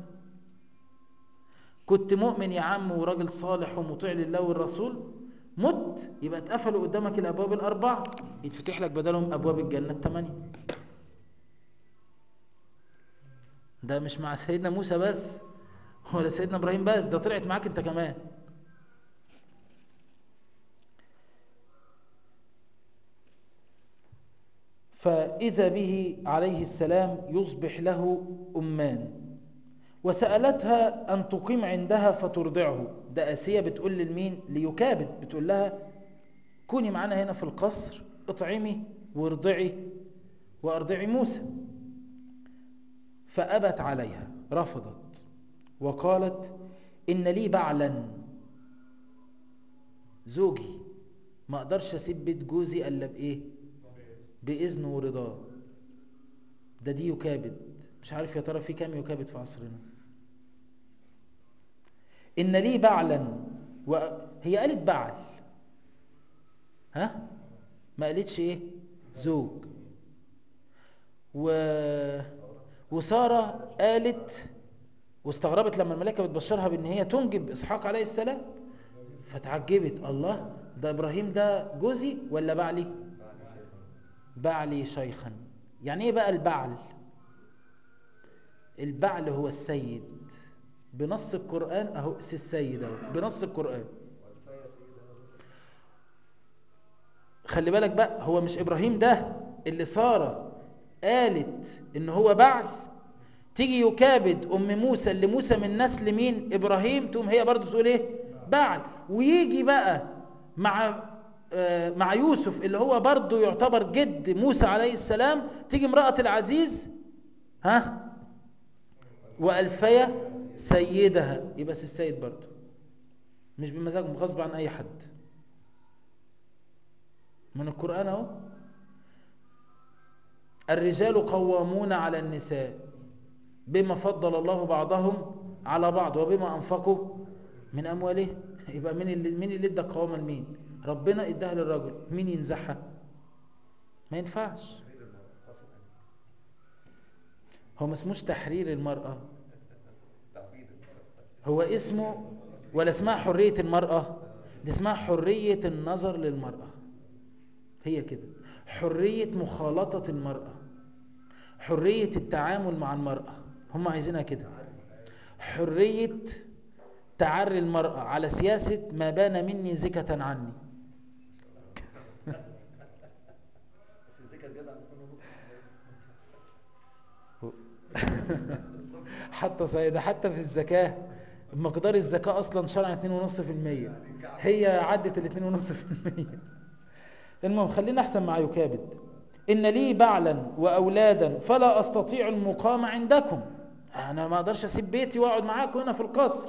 كنت مؤمن يا عم وراجل صالح ومطيع لله والرسول مت يبقى اتقفلوا قدامك الأبواب الأربعة يتفتح لك بدلهم أبواب الجنة الثمانية ده مش مع سيدنا موسى بس ولا سيدنا إبراهيم بس ده طلعت معاك أنت كمان فإذا به عليه السلام يصبح له أمان وسألتها أن تقيم عندها فترضعه ده آسيا بتقول للمين ليكابد بتقول لها كوني معنا هنا في القصر اطعمي وارضعي وارضعي موسى فأبت عليها رفضت وقالت إن لي بعلا زوجي ما أقدرش أسيب بيت جوزي إلا بإيه بإذنه ورضاه ده دي يكابد مش عارف يا ترى في كام يكابد في عصرنا إن لي بعلا وهي قالت بعل ها ما قالتش ايه زوج و... وسارة قالت واستغربت لما الملائكة بتبشرها بان هي تنجب اسحاق عليه السلام فتعجبت الله ده ابراهيم ده جوزي ولا بعلي بعلي شيخا يعني ايه بقى البعل البعل هو السيد بنص القرآن اهو سي السيد اهو بنص القرآن خلي بالك بقى هو مش ابراهيم ده اللي ساره قالت ان هو بعل تيجي يكابد ام موسى اللي موسى من نسل مين ابراهيم تقوم هي برضو تقول ايه بعل ويجي بقى مع آه مع يوسف اللي هو برضو يعتبر جد موسى عليه السلام تيجي امرأة العزيز ها وألفية سيدها يبقى السيد برضو مش بمزاجهم غصب عن اي حد من القرآن اهو الرجال قوامون على النساء بما فضل الله بعضهم على بعض وبما انفقوا من اموالهم يبقى مين اللي مين اللي ادى القوامه لمين ربنا اداها للرجل مين ينزعها ما ينفعش هو ما اسموش تحرير المرأة هو اسمه ولا اسمها حرية المرأة دي اسمها حرية النظر للمرأة هي كده حرية مخالطة المرأة حرية التعامل مع المرأة هم عايزينها كده حرية تعري المرأة على سياسة ما بان مني زكة عني بس الزكاة زيادة عن كل نص حتى صحيح حتى في الزكاة مقدار الزكاة أصلا شرعا 2.5% هي عدت ال 2.5% المهم خلينا أحسن مع يكابد إن لي بعلا وأولادا فلا أستطيع المقام عندكم أنا ما أقدرش أسيب بيتي وأقعد معاكم هنا في القصر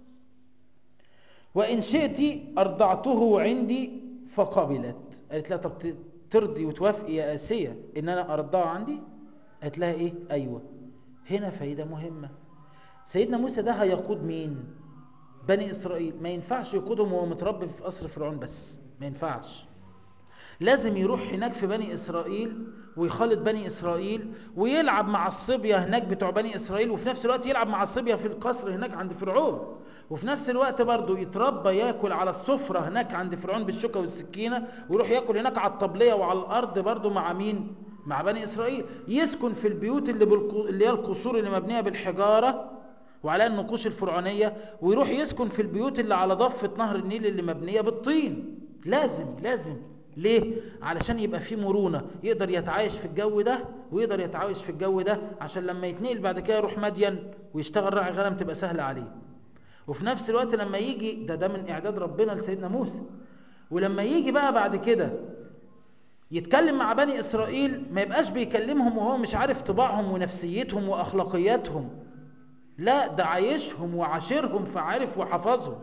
وإن شئت أرضعته عندي فقبلت قالت لها طب ترضي وتوافقي يا آسية إن أنا أرضعه عندي قالت لها إيه أيوة هنا فايدة مهمة سيدنا موسى ده هيقود مين بني إسرائيل ما ينفعش يقودهم وهو متربي في قصر فرعون بس ما ينفعش لازم يروح هناك في بني إسرائيل ويخالط بني إسرائيل ويلعب مع الصبية هناك بتوع بني إسرائيل وفي نفس الوقت يلعب مع الصبية في القصر هناك عند فرعون وفي نفس الوقت برضه يتربى ياكل على السفرة هناك عند فرعون بالشوكة والسكينة ويروح ياكل هناك على الطبلية وعلى الأرض برضه مع مين؟ مع بني إسرائيل يسكن في البيوت اللي, بالقو... اللي هي القصور اللي مبنية بالحجارة وعلى النقوش الفرعونية ويروح يسكن في البيوت اللي على ضفة نهر النيل اللي مبنية بالطين لازم لازم ليه؟ علشان يبقى فيه مرونة يقدر يتعايش في الجو ده ويقدر يتعايش في الجو ده عشان لما يتنقل بعد كده يروح مدين ويشتغل راعي غنم تبقى سهلة عليه وفي نفس الوقت لما يجي ده ده من إعداد ربنا لسيدنا موسى ولما يجي بقى بعد كده يتكلم مع بني إسرائيل ما يبقاش بيكلمهم وهو مش عارف طباعهم ونفسيتهم وأخلاقياتهم لا ده عايشهم وعاشرهم فعارف وحفظهم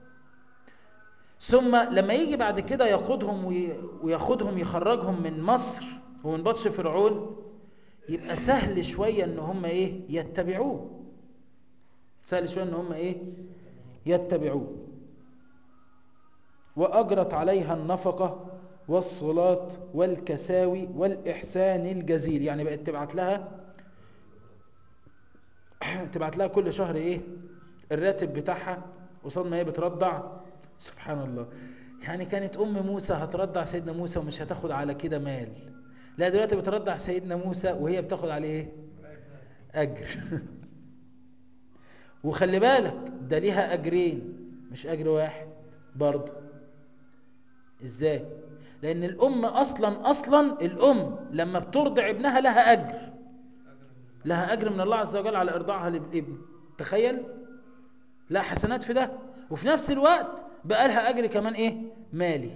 ثم لما يجي بعد كده يقودهم وياخدهم يخرجهم من مصر ومن بطش فرعون يبقى سهل شوية ان هم ايه يتبعوه سهل شوية ان هم ايه يتبعوه وأجرت عليها النفقة والصلاة والكساوي والإحسان الجزيل يعني بقت تبعت لها تبعت لها كل شهر ايه الراتب بتاعها قصاد ما هي بترضع سبحان الله يعني كانت ام موسى هترضع سيدنا موسى ومش هتاخد على كده مال لا دلوقتي بترضع سيدنا موسى وهي بتاخد عليه ايه اجر وخلي بالك ده ليها اجرين مش اجر واحد برضه ازاي لان الام اصلا اصلا الام لما بترضع ابنها لها اجر لها اجر من الله عز وجل على ارضاعها للابن تخيل لا حسنات في ده وفي نفس الوقت بقى لها اجر كمان ايه مالي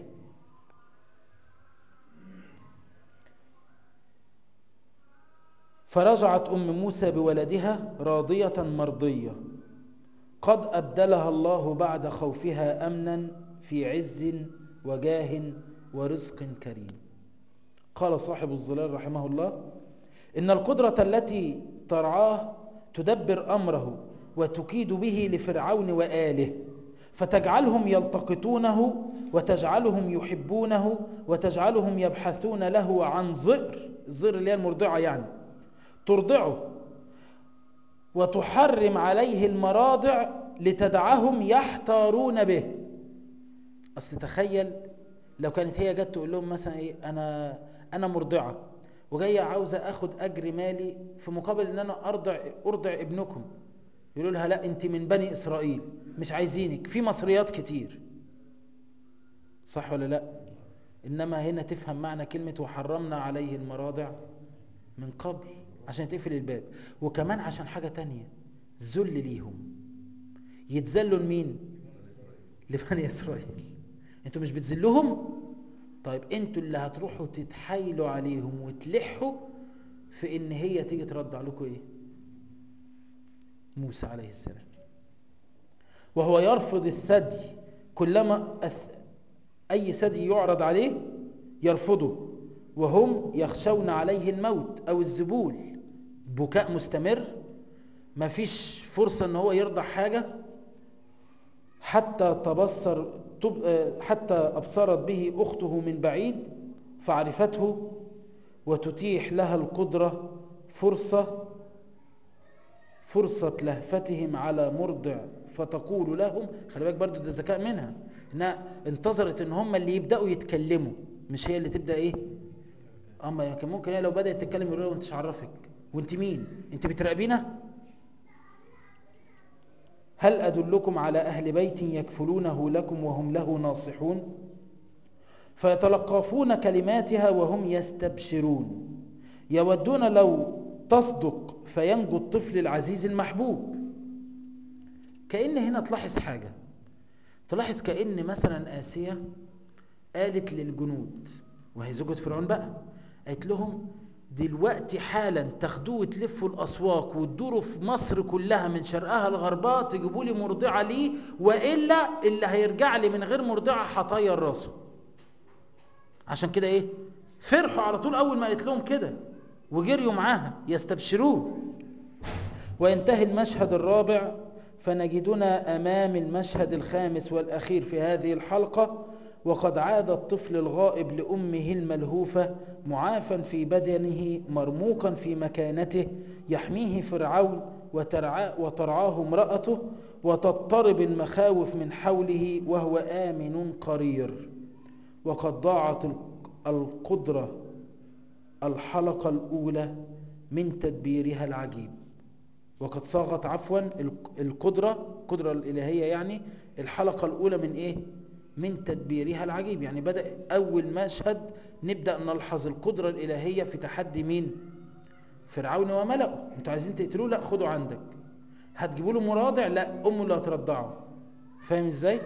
فرجعت ام موسى بولدها راضيه مرضيه قد ابدلها الله بعد خوفها امنا في عز وجاه ورزق كريم قال صاحب الظلال رحمه الله ان القدره التي ترعاه تدبر امره وتكيد به لفرعون واله فتجعلهم يلتقطونه وتجعلهم يحبونه وتجعلهم يبحثون له عن ظئر الظئر اللي هي المرضعه يعني ترضعه وتحرم عليه المراضع لتدعهم يحتارون به اصل تخيل لو كانت هي جت تقول لهم مثلا ايه انا انا مرضعه وجايه عاوزه اخد اجر مالي في مقابل ان انا ارضع ارضع ابنكم يقولوا لها لا انت من بني اسرائيل مش عايزينك في مصريات كتير صح ولا لا انما هنا تفهم معنى كلمه وحرمنا عليه المراضع من قبل عشان تقفل الباب وكمان عشان حاجه تانية ذل ليهم يتذلوا لمين لبني اسرائيل انتوا مش بتذلهم طيب انتوا اللي هتروحوا تتحايلوا عليهم وتلحوا في ان هي تيجي ترضع لكم ايه موسى عليه السلام وهو يرفض الثدي كلما أث... اي ثدي يعرض عليه يرفضه وهم يخشون عليه الموت او الذبول بكاء مستمر ما فيش فرصة ان هو يرضع حاجة حتى تبصر تب... حتى أبصرت به أخته من بعيد فعرفته وتتيح لها القدرة فرصة فرصة لهفتهم على مرضع فتقول لهم خلي بالك برضو ده ذكاء منها انها انتظرت ان هم اللي يبدأوا يتكلموا مش هي اللي تبدأ ايه اما كان ممكن هي لو بدأت تتكلم يقولوا لها وانت عرفك وانت مين انت بتراقبينا هل أدلكم على أهل بيت يكفلونه لكم وهم له ناصحون فيتلقفون كلماتها وهم يستبشرون يودون لو تصدق فينجو الطفل العزيز المحبوب كأن هنا تلاحظ حاجة تلاحظ كأن مثلا آسيا قالت للجنود وهي زوجة فرعون بقى قالت لهم دلوقتي حالا تاخدوه وتلفوا الاسواق وتدوروا في مصر كلها من شرقها لغربها تجيبوا لي مرضعه ليه والا اللي هيرجع لي من غير مرضعه هطير راسه عشان كده ايه فرحوا على طول اول ما قالت لهم كده وجريوا معاها يستبشرون وينتهي المشهد الرابع فنجدنا امام المشهد الخامس والاخير في هذه الحلقه وقد عاد الطفل الغائب لأمه الملهوفة معافا في بدنه مرموقا في مكانته يحميه فرعون وترعاه, وترعاه امرأته وتضطرب المخاوف من حوله وهو آمن قرير وقد ضاعت القدرة الحلقة الأولى من تدبيرها العجيب وقد صاغت عفوا القدرة القدرة الإلهية يعني الحلقة الأولى من إيه؟ من تدبيرها العجيب يعني بدأ أول مشهد نبدأ نلحظ القدرة الإلهية في تحدي مين فرعون وملأه انتوا عايزين تقتلوه لا خدوا عندك هتجيبوا له مراضع لا أمه اللي هترضعه فاهم ازاي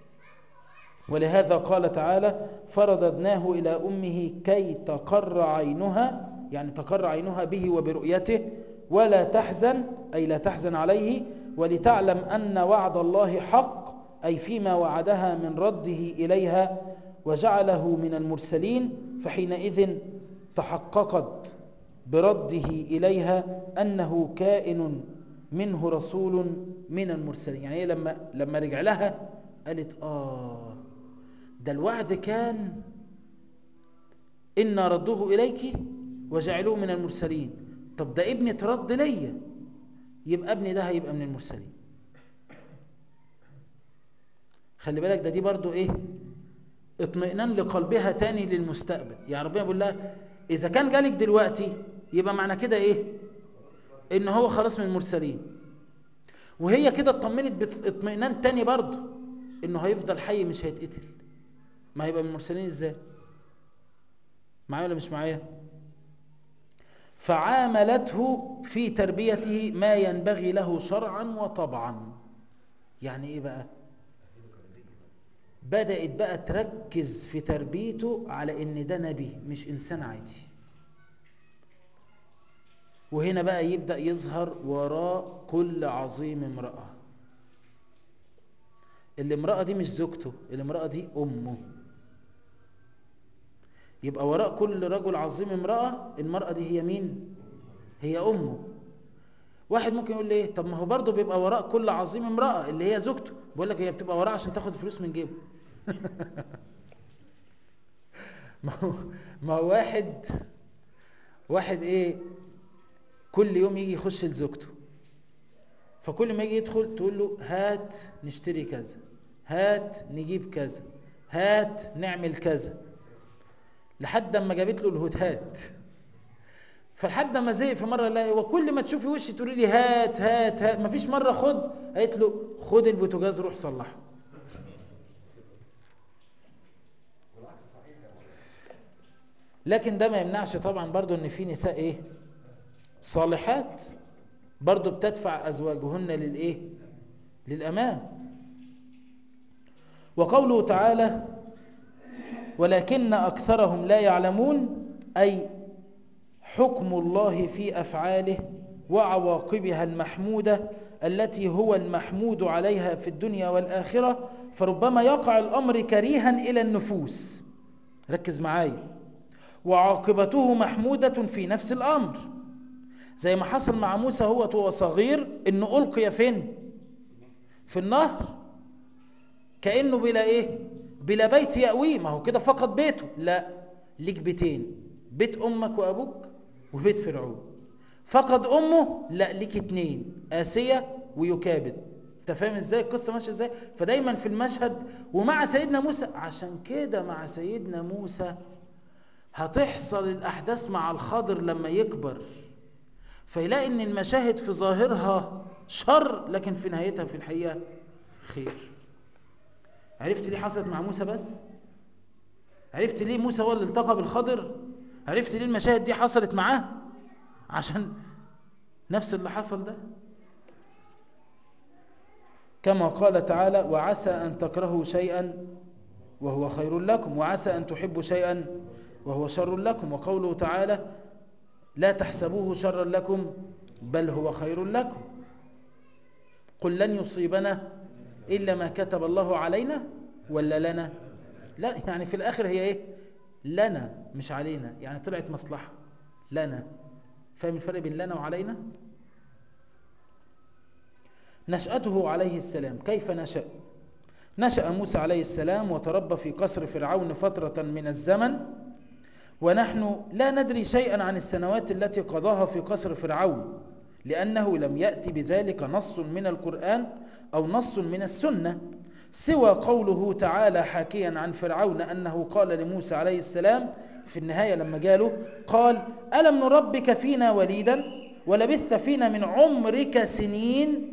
ولهذا قال تعالى فرددناه إلى أمه كي تقر عينها يعني تقر عينها به وبرؤيته ولا تحزن أي لا تحزن عليه ولتعلم أن وعد الله حق أي فيما وعدها من رده إليها وجعله من المرسلين فحينئذ تحققت برده إليها أنه كائن منه رسول من المرسلين يعني لما لما رجع لها قالت آه ده الوعد كان إن رده إليك وجعلوه من المرسلين طب ده ابني ترد ليا يبقى ابني ده هيبقى من المرسلين خلي بالك ده دي برضو ايه اطمئنان لقلبها تاني للمستقبل يعني ربنا بيقول لها اذا كان جالك دلوقتي يبقى معنى كده ايه ان هو خلاص من المرسلين وهي كده اطمنت باطمئنان تاني برضو انه هيفضل حي مش هيتقتل ما هيبقى من المرسلين ازاي معايا ولا مش معايا فعاملته في تربيته ما ينبغي له شرعا وطبعا يعني ايه بقى بدأت بقى تركز في تربيته على ان ده نبي مش انسان عادي وهنا بقى يبدأ يظهر وراء كل عظيم امرأة الامرأة دي مش زوجته الامرأة دي أمه يبقى وراء كل رجل عظيم امرأة المرأة دي هي مين هي أمه واحد ممكن يقول لي ايه طب ما هو برضه بيبقى وراء كل عظيم امرأة اللي هي زوجته بقول لك هي بتبقى وراء عشان تاخد فلوس من جيبه ما هو ما هو واحد واحد ايه كل يوم يجي يخش لزوجته فكل ما يجي يدخل تقول له هات نشتري كذا هات نجيب كذا هات نعمل كذا لحد ما جابت له الهدهات فلحد ما زهق في مره لا وكل ما تشوفي وشي تقولي لي هات هات هات مفيش مره خد قالت له خد البوتاجاز روح صلحه والعكس صحيح يا مولانا لكن ده ما يمنعش طبعا برضو ان في نساء ايه صالحات برضو بتدفع ازواجهن للايه للامام وقوله تعالى ولكن اكثرهم لا يعلمون اي حكم الله في افعاله وعواقبها المحموده التي هو المحمود عليها في الدنيا والاخره فربما يقع الامر كريها الى النفوس ركز معايا وعاقبته محمودة في نفس الأمر زي ما حصل مع موسى هو وهو صغير إنه ألقي فين في النهر كأنه بلا إيه بلا بيت يأويه ما هو كده فقط بيته لا ليك بيتين بيت أمك وأبوك وبيت فرعون فقد أمه لا ليك اتنين آسية ويكابد انت فاهم ازاي القصه ماشيه ازاي فدايما في المشهد ومع سيدنا موسى عشان كده مع سيدنا موسى هتحصل الأحداث مع الخضر لما يكبر فيلاقي ان المشاهد في ظاهرها شر لكن في نهايتها في الحقيقة خير عرفت ليه حصلت مع موسى بس عرفت ليه موسى هو اللي التقى بالخضر عرفت ليه المشاهد دي حصلت معاه عشان نفس اللي حصل ده كما قال تعالى وعسى أن تكرهوا شيئا وهو خير لكم وعسى أن تحبوا شيئا وهو شر لكم وقوله تعالى لا تحسبوه شرا لكم بل هو خير لكم قل لن يصيبنا إلا ما كتب الله علينا ولا لنا لا يعني في الآخر هي إيه لنا مش علينا يعني طلعت مصلحة لنا فاهم الفرق بين لنا وعلينا نشأته عليه السلام كيف نشأ نشأ موسى عليه السلام وتربى في قصر فرعون فترة من الزمن ونحن لا ندري شيئا عن السنوات التي قضاها في قصر فرعون لأنه لم يأتي بذلك نص من القرآن أو نص من السنة سوى قوله تعالى حاكيا عن فرعون أنه قال لموسى عليه السلام في النهاية لما جاله قال ألم نربك فينا وليدا ولبث فينا من عمرك سنين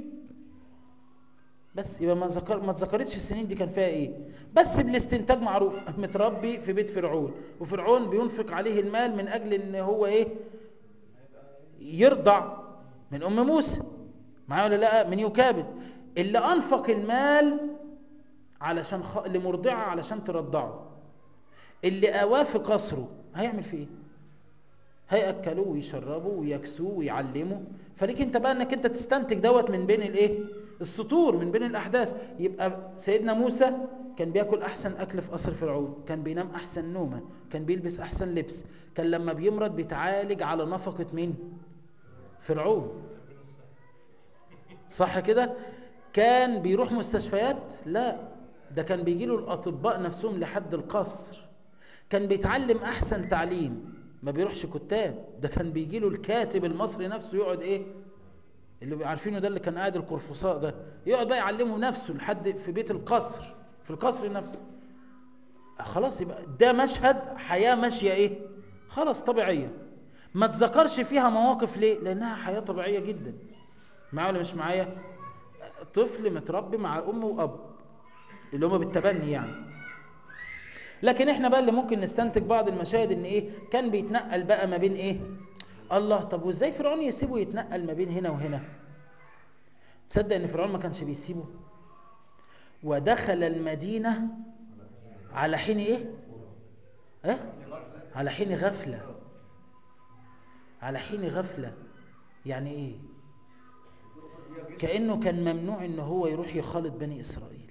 بس يبقى ما ذكر ما اتذكرتش السنين دي كان فيها ايه بس بالاستنتاج معروف متربي في بيت فرعون وفرعون بينفق عليه المال من اجل ان هو ايه يرضع من ام موسى معايا ولا لا من يكابد اللي انفق المال علشان خ... لمرضعه علشان ترضعه اللي اواه في قصره هيعمل فيه ايه هياكلوه ويشربوا ويكسوه ويعلموا فليك انت بقى انك انت تستنتج دوت من بين الايه السطور من بين الاحداث يبقى سيدنا موسى كان بياكل احسن اكل في قصر فرعون كان بينام احسن نومه كان بيلبس احسن لبس كان لما بيمرض بيتعالج على نفقه مين فرعون صح كده كان بيروح مستشفيات لا ده كان بيجي له الاطباء نفسهم لحد القصر كان بيتعلم احسن تعليم ما بيروحش كتاب ده كان بيجي له الكاتب المصري نفسه يقعد ايه اللي عارفينه ده اللي كان قاعد القرفصاء ده يقعد بقى يعلمه نفسه لحد في بيت القصر في القصر نفسه خلاص يبقى ده مشهد حياة ماشية ايه خلاص طبيعية ما تذكرش فيها مواقف ليه لانها حياة طبيعية جدا معايا ولا مش معايا طفل متربي مع ام واب اللي هما بالتبني يعني لكن احنا بقى اللي ممكن نستنتج بعض المشاهد ان ايه كان بيتنقل بقى ما بين ايه الله طب وازاي فرعون يسيبه يتنقل ما بين هنا وهنا تصدق ان فرعون ما كانش بيسيبه ودخل المدينة على حين ايه ايه على حين غفلة على حين غفلة يعني ايه كأنه كان ممنوع ان هو يروح يخالط بني اسرائيل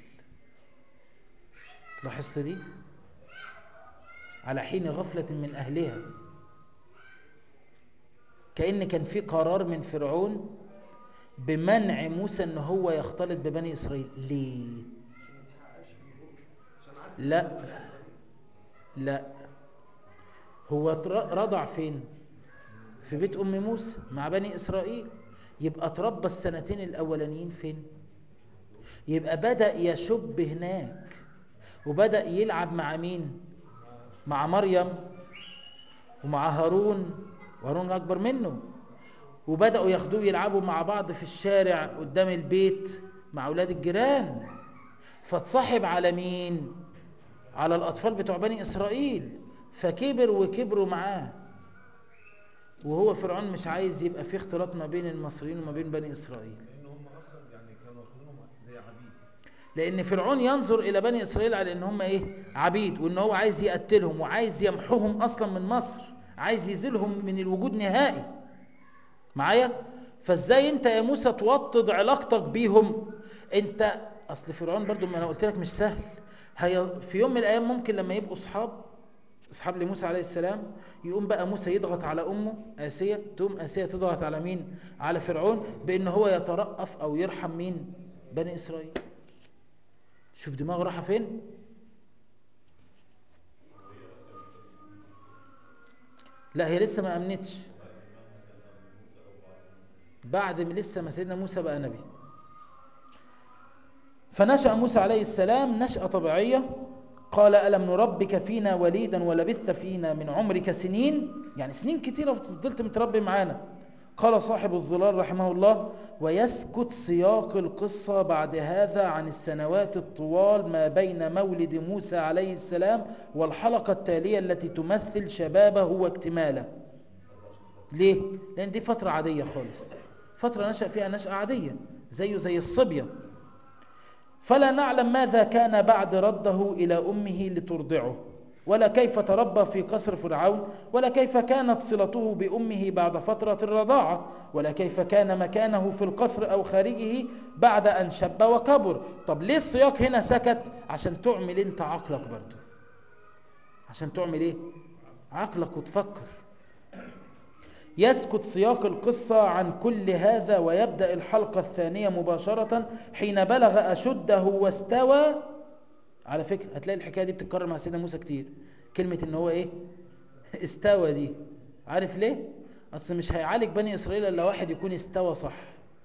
لاحظت دي على حين غفلة من اهلها كأن كان في قرار من فرعون بمنع موسى ان هو يختلط ببني اسرائيل ليه لا لا هو تر- رضع فين في بيت ام موسى مع بني اسرائيل يبقى تربى السنتين الاولانيين فين يبقى بدا يشب هناك وبدا يلعب مع مين مع مريم ومع هارون وهارون اكبر منه وبداوا ياخدوه يلعبوا مع بعض في الشارع قدام البيت مع اولاد الجيران فاتصاحب على مين على الاطفال بتوع بني اسرائيل فكبر وكبروا معاه وهو فرعون مش عايز يبقى في اختلاط ما بين المصريين وما بين بني اسرائيل لان هم اصلا يعني كانوا واخدينهم زي عبيد لان فرعون ينظر الى بني اسرائيل على ان هم ايه عبيد وان هو عايز يقتلهم وعايز يمحوهم اصلا من مصر عايز يزيلهم من الوجود نهائي معايا فازاي انت يا موسى توطد علاقتك بيهم انت اصل فرعون برضو ما انا قلت لك مش سهل هي في يوم من الايام ممكن لما يبقوا اصحاب اصحاب لموسى عليه السلام يقوم بقى موسى يضغط على امه اسيه تقوم اسيه تضغط على مين على فرعون بان هو يترأف او يرحم مين بني اسرائيل شوف دماغه رايحه فين لا هي لسه ما امنتش بعد ما لسه ما سيدنا موسى بقى نبي فنشأ موسى عليه السلام نشأة طبيعية قال ألم نربك فينا وليدا ولبثت فينا من عمرك سنين يعني سنين كتيرة فضلت متربي معانا قال صاحب الظلال رحمه الله ويسكت سياق القصة بعد هذا عن السنوات الطوال ما بين مولد موسى عليه السلام والحلقة التالية التي تمثل شبابه واكتماله ليه؟ لأن دي فترة عادية خالص فترة نشأ فيها نشأة عادية زيه زي الصبية فلا نعلم ماذا كان بعد رده إلى أمه لترضعه ولا كيف تربى في قصر فرعون ولا كيف كانت صلته بأمه بعد فترة الرضاعة ولا كيف كان مكانه في القصر أو خارجه بعد أن شب وكبر طب ليه السياق هنا سكت عشان تعمل انت عقلك برضو عشان تعمل ايه عقلك وتفكر يسكت سياق القصة عن كل هذا ويبدأ الحلقة الثانية مباشرة حين بلغ أشده واستوى على فكرة هتلاقي الحكاية دي بتتكرر مع سيدنا موسى كتير كلمة ان هو ايه استوى دي عارف ليه اصل مش هيعالج بني اسرائيل الا واحد يكون استوى صح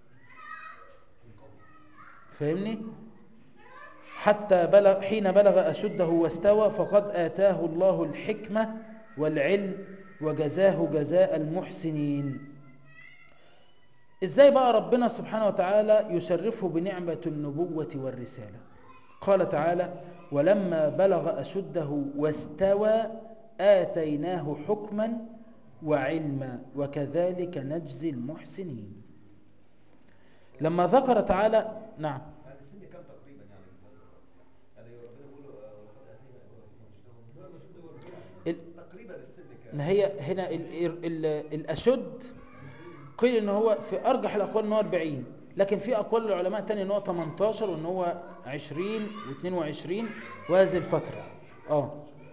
فاهمني حتى بلغ حين بلغ أشده واستوى فقد آتاه الله الحكمة والعلم وجزاه جزاء المحسنين ازاي بقى ربنا سبحانه وتعالى يشرفه بنعمة النبوة والرسالة قال تعالى ولما بلغ أشده واستوى آتيناه حكما وعلما وكذلك نجزي المحسنين لما ذكر تعالى نعم يعني السن كام تقريبا يعني يعني ربنا بيقول له، آه، ولقد اتينا ابراهيم رشده ال- تقريبا السن كام ما هي هنا ال ال ال الأشد قيل ان هو في أرجح الأقوال ان هو 40 لكن في أقوال العلماء تاني ان هو 18 وان هو 20 و22 وهذه الفترة اه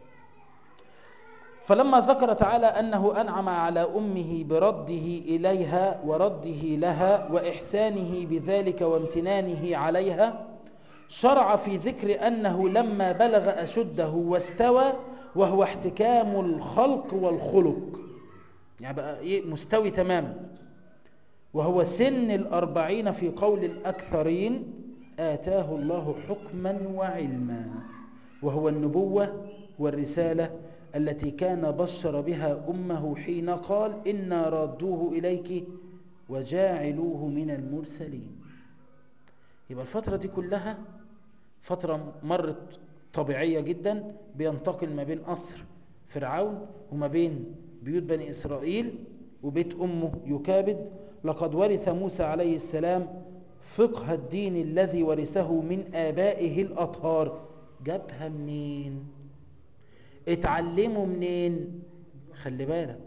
فلما ذكر تعالى أنه أنعم على أمه برده إليها ورده لها وإحسانه بذلك وامتنانه عليها شرع في ذكر أنه لما بلغ أشده واستوى وهو احتكام الخلق والخلق يعني بقى إيه مستوي تماما وهو سن الأربعين في قول الأكثرين آتاه الله حكما وعلما وهو النبوة والرسالة التي كان بشر بها أمه حين قال إنا رادوه إليك وجاعلوه من المرسلين يبقى الفترة دي كلها فترة مرت طبيعية جدا بينتقل ما بين قصر فرعون وما بين بيوت بني إسرائيل وبيت أمه يكابد لقد ورث موسى عليه السلام فقه الدين الذي ورثه من آبائه الأطهار جابها منين اتعلموا منين خلي بالك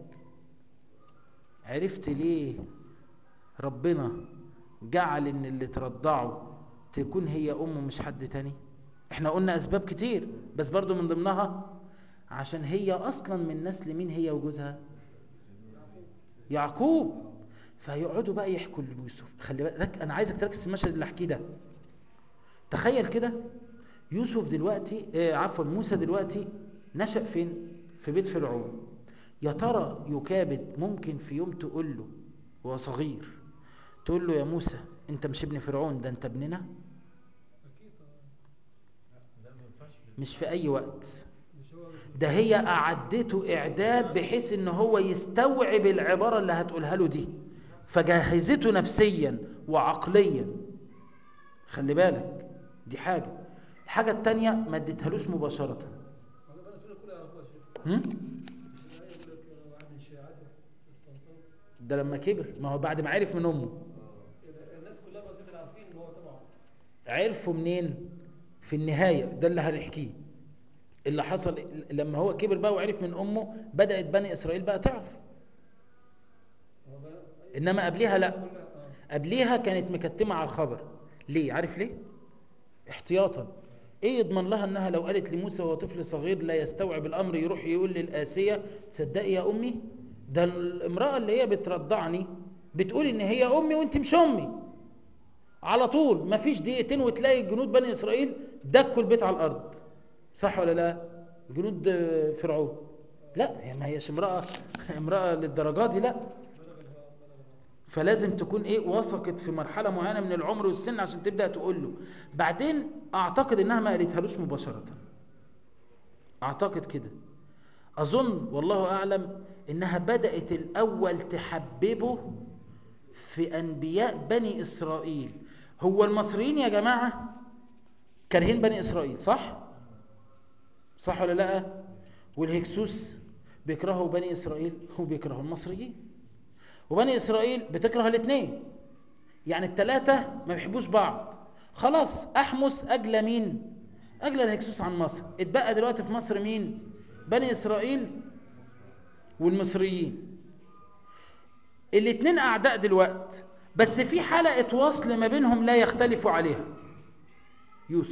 عرفت ليه ربنا جعل ان اللي ترضعه تكون هي امه مش حد تاني احنا قلنا اسباب كتير بس برضو من ضمنها عشان هي اصلا من نسل مين هي وجوزها يعقوب فيقعدوا بقى يحكوا ليوسف خلي بالك انا عايزك تركز في المشهد اللي احكيه ده تخيل كده يوسف دلوقتي آه عفوا موسى دلوقتي نشأ فين في بيت فرعون يا ترى يكابد ممكن في يوم تقول له وهو صغير تقول له يا موسى انت مش ابن فرعون ده انت ابننا اكيد طبعا ده ما ينفعش مش في اي وقت مش هو مش ده هي أعدته إعداد بحيث إن هو يستوعب العبارة اللي هتقولها له دي فجهزته نفسيا وعقليا خلي بالك دي حاجة الحاجة التانية ما اديتهالوش مباشرة هذا بقى السنه كلها يعرفوها يا شيخ هم؟ مش الآية يقول لك واحد من شيعته استنصر ده لما كبر ما هو بعد ما عرف من أمه الناس كلها ما زالوا عارفين ان هو تبعه عرفوا منين في النهاية ده اللي هنحكيه اللي حصل لما هو كبر بقى وعرف من أمه بدأت بني إسرائيل بقى تعرف هو ده إنما قبلها لا كلها اه قبليها كانت مكتمة على الخبر ليه عارف ليه احتياطا ايه يضمن لها انها لو قالت لموسى وهو طفل صغير لا يستوعب الامر يروح يقول للآسية تصدقي يا امي ده الامرأة اللي هي بترضعني بتقول ان هي امي وانت مش امي على طول مفيش دقيقتين وتلاقي جنود بني اسرائيل دكوا البيت على الارض صح ولا لا جنود آه، فرعون لا هي ما هيش امرأة امرأة للدرجة دي لا فلازم تكون ايه وثقت في مرحلة معينة من العمر والسن عشان تبدأ تقول له بعدين اعتقد انها ما قالتهالوش مباشرة اعتقد كده اظن والله اعلم انها بدأت الاول تحببه في انبياء بني اسرائيل هو المصريين يا جماعة كارهين بني اسرائيل صح صح ولا لا والهكسوس بيكرهوا بني اسرائيل وبيكرهوا المصريين وبني اسرائيل بتكره الاثنين يعني الثلاثه ما بيحبوش بعض خلاص احمس اجلى مين اجلى الهكسوس عن مصر اتبقى دلوقتي في مصر مين بني اسرائيل والمصريين الاثنين اعداء دلوقت بس في حلقه وصل ما بينهم لا يختلف عليها يوسف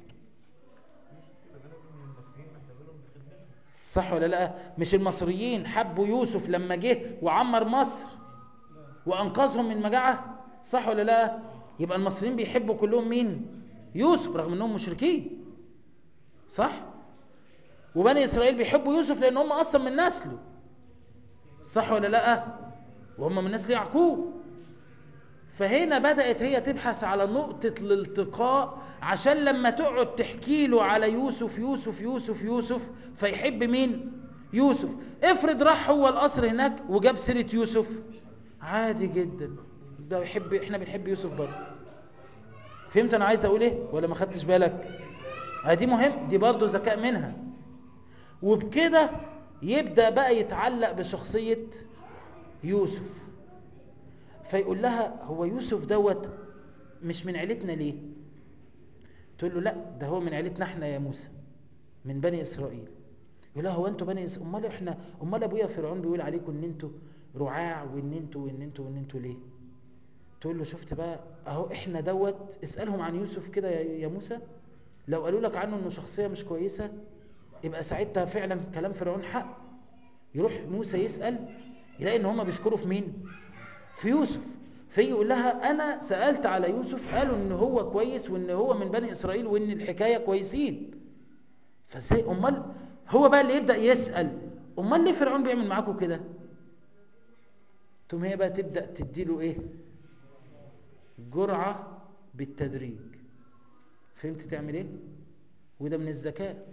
كده بالك من المصريين محتاجين بخدمتهم صح ولا لا مش المصريين حبوا يوسف لما جه وعمر مصر وانقذهم من مجاعه صح ولا لا يبقى المصريين بيحبوا كلهم مين يوسف رغم انهم مشركين صح وبني اسرائيل بيحبوا يوسف لان هم اصلا من نسله صح ولا لا وهم من نسل يعقوب فهنا بدأت هي تبحث على نقطة الالتقاء عشان لما تقعد تحكي له على يوسف يوسف يوسف يوسف فيحب مين يوسف افرض راح هو القصر هناك وجاب سيرة يوسف عادي جدا ده يحب احنا بنحب يوسف برضه فهمت انا عايز اقول ايه ولا ما خدتش بالك آه دي مهم دي برضه ذكاء منها وبكده يبدأ بقى يتعلق بشخصية يوسف فيقول لها هو يوسف دوت مش من عيلتنا ليه تقول له لا ده هو من عيلتنا احنا يا موسى من بني اسرائيل يقول لها هو انتوا بني إس... امال احنا امال ابويا فرعون بيقول عليكم ان انتوا رعاع وان انتوا وان انتوا وان انتوا ليه تقول له شفت بقى اهو احنا دوت اسالهم عن يوسف كده يا يا موسى لو قالوا لك عنه انه شخصيه مش كويسه يبقى ساعتها فعلا كلام فرعون حق يروح موسى يسال يلاقي ان هم بيشكروا في مين في يوسف فيجي يقول لها انا سالت على يوسف قالوا ان هو كويس وان هو من بني اسرائيل وان الحكايه كويسين فازاي امال هو بقى اللي يبدا يسال امال ليه فرعون بيعمل معاكم كده تقوم هي بقى تبدا تديله ايه جرعه بالتدريج فهمت تعمل ايه وده من الذكاء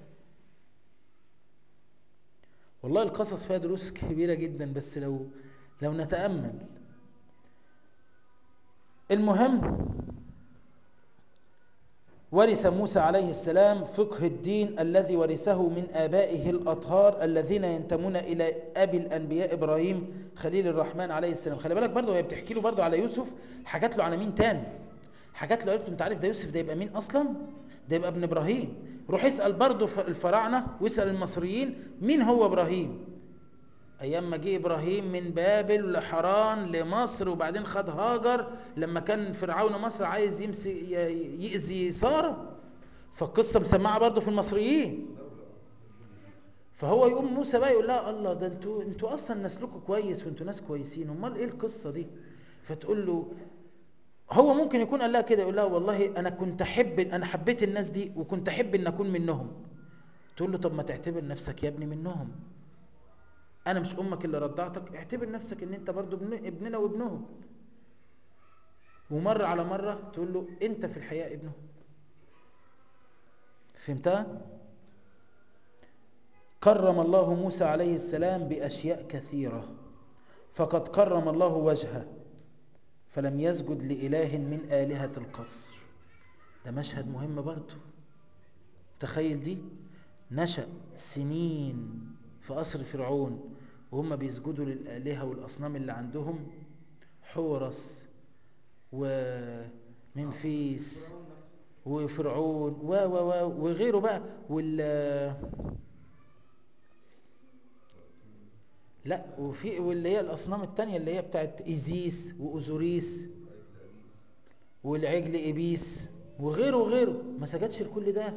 والله القصص فيها دروس كبيره جدا بس لو لو نتامل المهم ورث موسى عليه السلام فقه الدين الذي ورثه من آبائه الأطهار الذين ينتمون إلى أبي الأنبياء إبراهيم خليل الرحمن عليه السلام خلي بالك برضه هي بتحكي له برضه على يوسف حكت له على مين تاني حكت له قالت له انت عارف ده يوسف ده يبقى مين أصلا ده يبقى ابن إبراهيم روح اسأل برضه ف- الفراعنة واسأل المصريين مين هو إبراهيم ايام ما جه ابراهيم من بابل لحران لمصر وبعدين خد هاجر لما كان فرعون مصر عايز يمسك ي- يأذي ساره فالقصه مسمعه برضه في المصريين فهو يقوم موسى بقى يقول لها الله ده انتوا انتوا اصلا نسلكوا كويس وانتوا ناس كويسين امال ايه القصه دي فتقول له هو ممكن يكون قال لها كده يقول لها والله انا كنت احب انا حبيت الناس دي وكنت احب ان اكون منهم تقول له طب ما تعتبر نفسك يا ابني منهم انا مش امك اللي رضعتك اعتبر نفسك ان انت برضو ابن ابننا وابنهم ومرة على مرة تقول له انت في الحياة ابنه فهمتها كرم الله موسى عليه السلام بأشياء كثيرة فقد كرم الله وجهه فلم يسجد لإله من آلهة القصر ده مشهد مهم برضو تخيل دي نشأ سنين في قصر فرعون وهم بيسجدوا للآلهة والأصنام اللي عندهم حورس ومنفيس وفرعون و و و وغيره بقى وال لا وفي واللي هي الأصنام التانية اللي هي بتاعت إيزيس وأوزوريس والعجل إبيس وغيره وغيره ما سجدش لكل ده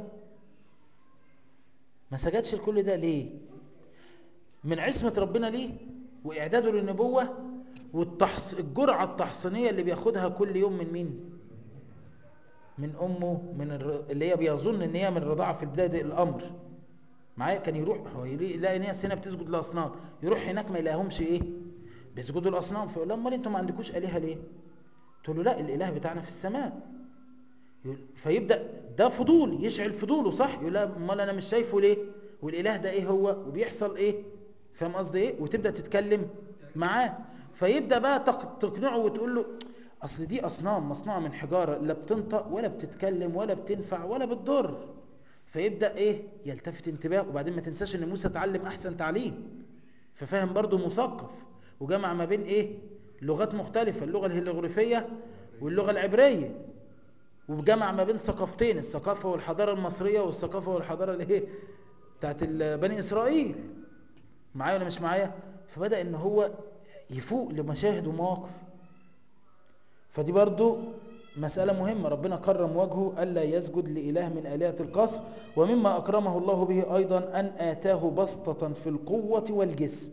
ما سجدش لكل ده ليه من عصمة ربنا ليه وإعداده للنبوة والتحص... الجرعة التحصينية اللي بياخدها كل يوم من مين من أمه من الر... اللي هي بيظن إن هي من الرضاعة في بداية الأمر معايا كان يروح هو يلاقي ناس هنا بتسجد لأصنام يروح هناك ما يلاقيهمش إيه بيسجدوا الأصنام فيقول لهم امال أنتوا ما عندكوش آلهة ليه تقول له لا الإله بتاعنا في السماء يقول- فيبدأ ده فضول يشعل فضوله صح يقول لا امال انا مش شايفه ليه والاله ده ايه هو وبيحصل ايه فاهم قصدي ايه وتبدا تتكلم معاه فيبدا بقى تق- تقنعه وتقول له اصل دي اصنام مصنوعه من حجاره لا بتنطق ولا بتتكلم ولا بتنفع ولا بتضر فيبدا ايه يلتفت انتباه وبعدين ما تنساش ان موسى اتعلم احسن تعليم ففاهم برضه مثقف وجمع ما بين ايه لغات مختلفه اللغه الهيروغليفيه واللغه العبريه وجمع ما بين ثقافتين الثقافة والحضارة المصرية والثقافة والحضارة الايه بتاعت ال- بني إسرائيل معايا ولا مش معايا فبدأ ان هو يفوق لمشاهد ومواقف فدي برضو مسألة مهمة ربنا كرم وجهه ألا يسجد لإله من آلهة القصر ومما أكرمه الله به أيضا أن آتاه بسطة في القوة والجسم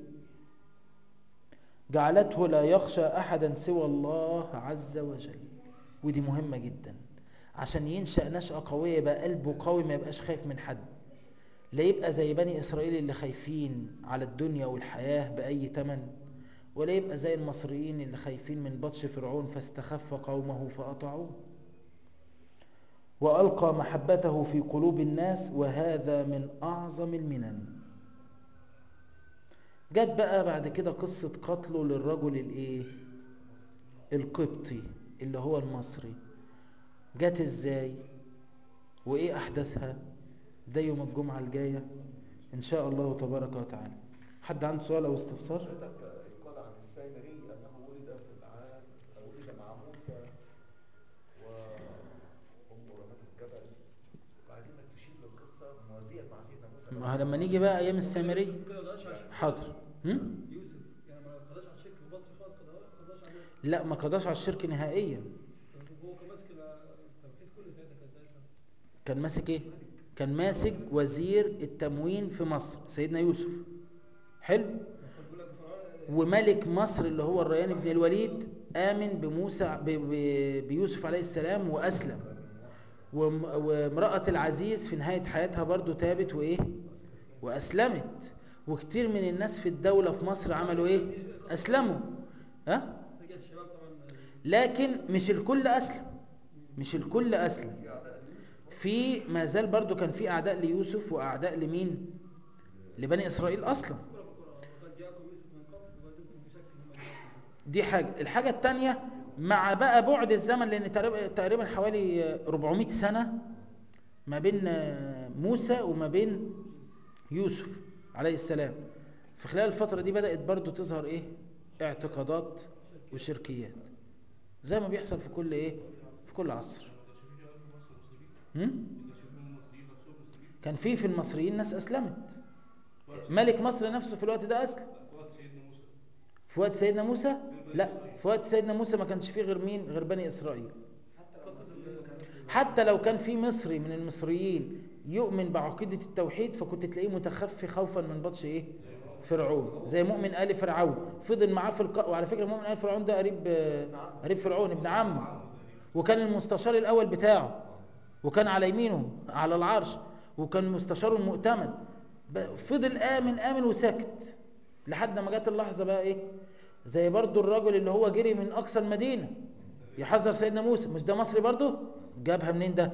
جعلته لا يخشى أحدا سوى الله عز وجل ودي مهمة جدا عشان ينشأ نشأة قوية يبقى قلبه قوي ما يبقاش خايف من حد لا يبقى زي بني إسرائيل اللي خايفين على الدنيا والحياة بأي تمن ولا يبقى زي المصريين اللي خايفين من بطش فرعون فاستخف قومه فأطاعوه وألقى محبته في قلوب الناس وهذا من أعظم المنن جت بقى بعد كده قصة قتله للرجل الايه القبطي اللي هو المصري جت ازاي وايه احداثها ده يوم الجمعة الجاية ان شاء الله تبارك وتعالى حد عنده سؤال او استفسار حضرتك يقال عن السامري انه ولد في العام او ولد مع موسى وامه رمته الجبل وعايزينك تشير للقصه موازيه مع سيدنا موسى ما هو لما نيجي بقى ايام السامري كده ما قدرش على الشرك. حاضر هم؟ يوسف يعني ما قدرش على الشرك في مصر خالص كده ما قدرش عليه لا ما قضاش على الشرك نهائيا هو كان ماسك التوحيد كله ساعتها كان ساعتها كان ماسك ايه كان ماسك وزير التموين في مصر سيدنا يوسف حلو خد بالك فرعون وملك مصر اللي هو الريان بن الوليد آمن بموسى ب- ب- بيوسف عليه السلام وأسلم وم- وامرأة العزيز في نهاية حياتها برضو تابت وإيه وأسلمت وكتير من الناس في الدولة في مصر عملوا إيه أسلموا ها رجع الشباب طبعا لكن مش الكل أسلم مش الكل أسلم في ما زال برضو كان في أعداء ليوسف وأعداء لمين لبني إسرائيل أصلا وقد جاءكم يوسف من قبل وزدتم في شك مما جاءكم دي حاجة الحاجة التانية مع بقى بعد الزمن لأن تقريبا- تقريبا حوالي 400 سنة ما بين آه، موسى وما بين يوسف عليه السلام في خلال الفترة دي بدأت برضو تظهر ايه اعتقادات وشركيات زي ما بيحصل في كل ايه في كل عصر هم؟ كان في في المصريين ناس اسلمت ملك مصر نفسه في الوقت ده اسلم في وقت سيدنا موسى لا في وقت سيدنا موسى ما كانش فيه غير مين غير بني اسرائيل حتى لو كان في مصري من المصريين يؤمن بعقيدة التوحيد فكنت تلاقيه متخفي خوفا من بطش ايه فرعون زي مؤمن آل فرعون فضل معاه في الق... وعلى فكرة مؤمن آل فرعون ده قريب آه، قريب فرعون ابن عمه وكان المستشار الأول بتاعه وكان على يمينه على العرش وكان مستشاره المؤتمن ب- فضل آمن آمن وساكت لحد ما جت اللحظة بقى ايه زي برضو الرجل اللي هو جري من أقصى المدينة يحذر سيدنا موسى مش ده مصري برضو جابها منين ده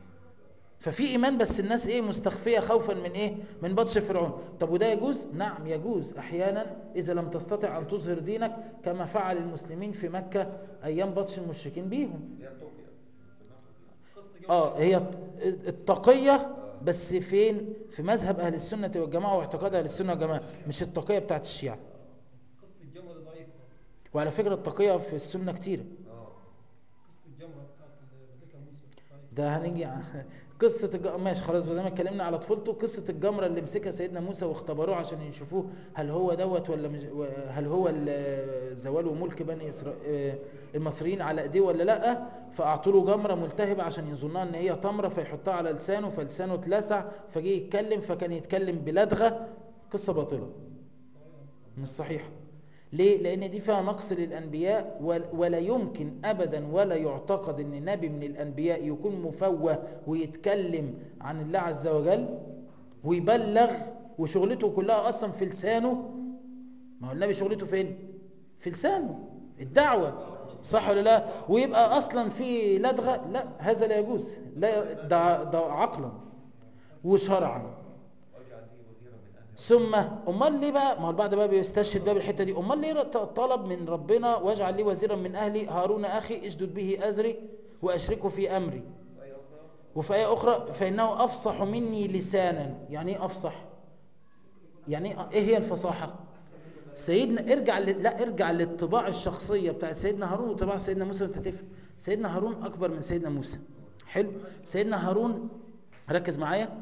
ففي ايمان بس الناس ايه مستخفيه خوفا من ايه من بطش فرعون طب وده يجوز نعم يجوز احيانا اذا لم تستطع ان تظهر دينك كما فعل المسلمين في مكه ايام بطش المشركين بيهم هي التقية سمعتوا قصة جميلة. اه هي التقيه بس فين في مذهب اهل السنه والجماعه واعتقاد اهل السنه والجماعه مش التقيه بتاعت الشيعه قصة الجمرة دي ضعيفة وعلى فكره التقيه في السنه كتيره اه قصة الجمرة بتاعت ذكر موسى ضعيفة. ده هنيجي ع- قصة الج... ماشي خلاص بدل ما اتكلمنا على طفولته قصة الجمرة اللي مسكها سيدنا موسى واختبروه عشان يشوفوه هل هو دوت ولا مش... و- هل هو ال- زوال وملك بني إسرائيل المصريين على ايديه ولا لا فاعطوا له جمرة ملتهبة عشان يظنها ان هي تمرة فيحطها على لسانه فلسانه اتلسع فجه يتكلم فكان يتكلم بلدغة قصة باطلة مش صحيحة ليه؟ لأن دي فيها نقص للأنبياء ول- ولا يمكن أبدا ولا يعتقد أن نبي من الأنبياء يكون مفوه ويتكلم عن الله عز وجل ويبلغ وشغلته كلها أصلا في لسانه ما هو النبي شغلته فين؟ في لسانه الدعوة صح ولا لا؟ ويبقى أصلا في لدغة لا هذا لا يجوز لا ده, ده عقلا وشرعا واجعل لي وزيرا من اهل ثم امال ليه بقى ما هو البعض بقى بيستشهد بقى بالحته دي امال ليه ط- طلب من ربنا واجعل لي وزيرا من اهلي هارون اخي اشدد به ازري واشركه في امري اي اخرى وفي ايه اخرى فانه افصح مني لسانا يعني ايه افصح يعني إيه- ايه هي الفصاحه سيدنا ارجع ل... لا ارجع للطباع الشخصيه بتاعت سيدنا هارون وطباع سيدنا موسى وانت تفهم سيدنا هارون اكبر من سيدنا موسى حلو سيدنا هارون ركز معايا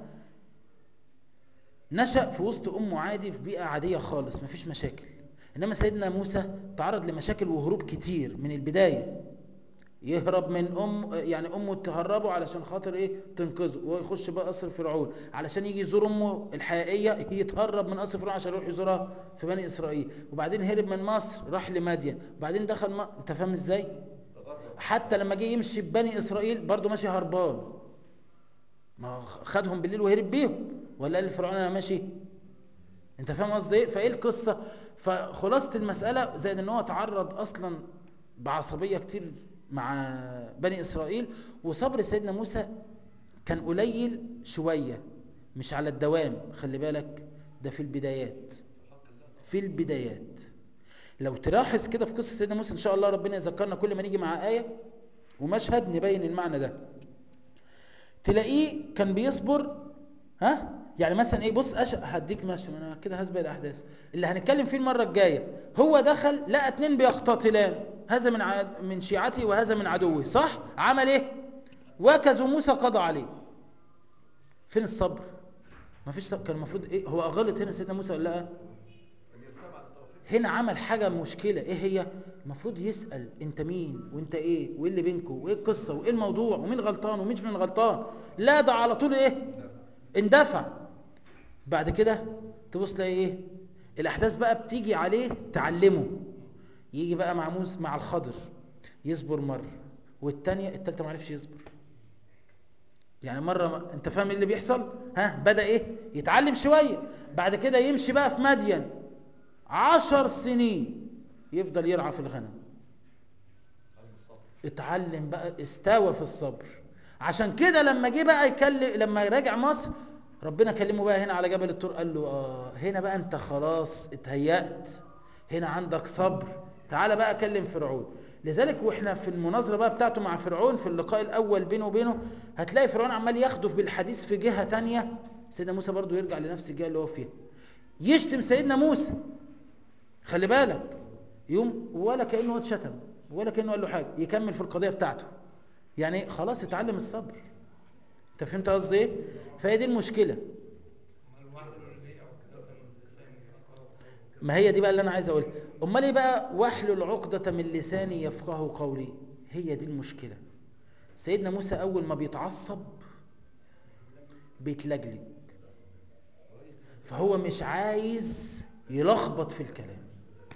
نشأ في وسط أمه عادي في بيئة عادية خالص مفيش مشاكل إنما سيدنا موسى تعرض لمشاكل وهروب كتير من البداية يهرب من أم يعني أمه تهربه علشان خاطر إيه تنقذه ويخش بقى قصر فرعون علشان يجي يزور أمه الحقيقية يتهرب من قصر فرعون عشان يروح يزورها في بني إسرائيل وبعدين هرب من مصر راح لمدين وبعدين دخل م... أنت فاهم إزاي؟ حتى لما جه يمشي ببني إسرائيل برضه ماشي هربان ما هو خدهم بالليل وهرب بيهم ولا قال لفرعون انا ماشي انت فاهم قصدي ايه فايه القصه فخلاصه المساله زائد ان هو تعرض اصلا بعصبيه كتير مع بني اسرائيل وصبر سيدنا موسى كان قليل شويه مش على الدوام خلي بالك ده في البدايات في البدايات لو تلاحظ كده في قصه سيدنا موسى ان شاء الله ربنا يذكرنا كل ما نيجي مع ايه ومشهد نبين المعنى ده تلاقيه كان بيصبر ها يعني مثلا ايه بص أش... هديك ماشي ما انا كده هسبق الاحداث اللي هنتكلم فيه المره الجايه هو دخل لقى اتنين بيقتتلان هذا من ع... من شيعته وهذا من عدوه صح عمل ايه وكزوا موسى قضى عليه فين الصبر ما فيش صبر. كان المفروض ايه هو غلط هنا سيدنا موسى ولا لا اللي يستمع للطرفين هنا عمل حاجة مشكلة ايه هي المفروض يسأل انت مين وانت ايه وايه اللي بينكم وايه القصة وايه الموضوع ومين غلطان ومين مش غلطان لا ده على طول ايه اندفع بعد كده تبص تلاقي ايه الاحداث بقى بتيجي عليه تعلمه يجي بقى مع موسى مع الخضر يصبر مرة والتانية التالتة ما عرفش يصبر يعني مرة ما... انت فاهم إيه اللي بيحصل ها بدأ ايه يتعلم شوية بعد كده يمشي بقى في مدين عشر سنين يفضل يرعى في الغنم اتعلم بقى استوى في الصبر عشان كده لما جه بقى يكلم لما راجع مصر ربنا كلمه بقى هنا على جبل الطور قال له اه هنا بقى انت خلاص اتهيأت هنا عندك صبر تعالى بقى اكلم فرعون لذلك واحنا في المناظره بقى بتاعته مع فرعون في اللقاء الاول بينه وبينه هتلاقي فرعون عمال يخدف بالحديث في جهه تانية سيدنا موسى برضو يرجع لنفس الجهه اللي هو فيها يشتم سيدنا موسى خلي بالك يوم ولا كانه هو اتشتم ولا كانه قال له حاجه يكمل في القضيه بتاعته يعني خلاص اتعلم الصبر انت فهمت قصدي ايه فهي دي المشكله ما هي دي بقى اللي انا عايز اقولها امال ايه بقى واحلل عقده من لساني يفقه قولي هي دي المشكله سيدنا موسى اول ما بيتعصب بيتلجلج فهو مش عايز يلخبط في الكلام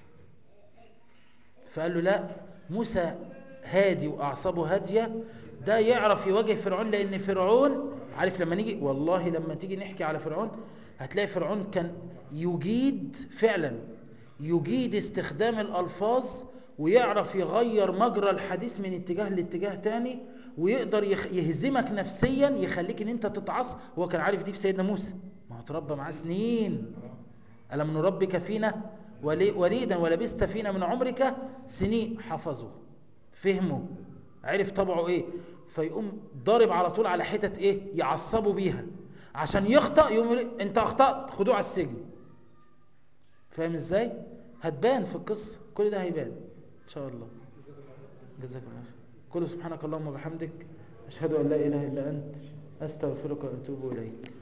فقال له لا موسى هادي واعصابه هاديه ده يعرف يواجه فرعون لان فرعون عارف لما نيجي والله لما تيجي نحكي على فرعون هتلاقي فرعون كان يجيد فعلا يجيد استخدام الالفاظ ويعرف يغير مجرى الحديث من اتجاه لاتجاه تاني ويقدر يخ- يهزمك نفسيا يخليك ان انت تتعص هو كان عارف دي في سيدنا موسى ما هو تربى معاه سنين ألم نربك فينا ولي- وليدا ولبست فينا من عمرك سنين حفظه فهمه عرف طبعه ايه فيقوم ضارب على طول على حتت ايه يعصبوا بيها عشان يخطأ يقوم يقول انت اخطأت خدوه على السجن فاهم ازاي هتبان في القصة كل ده هيبان ان شاء الله جزاك الله خير كل سبحانك اللهم وبحمدك اشهد ان لا اله الا انت استغفرك واتوب اليك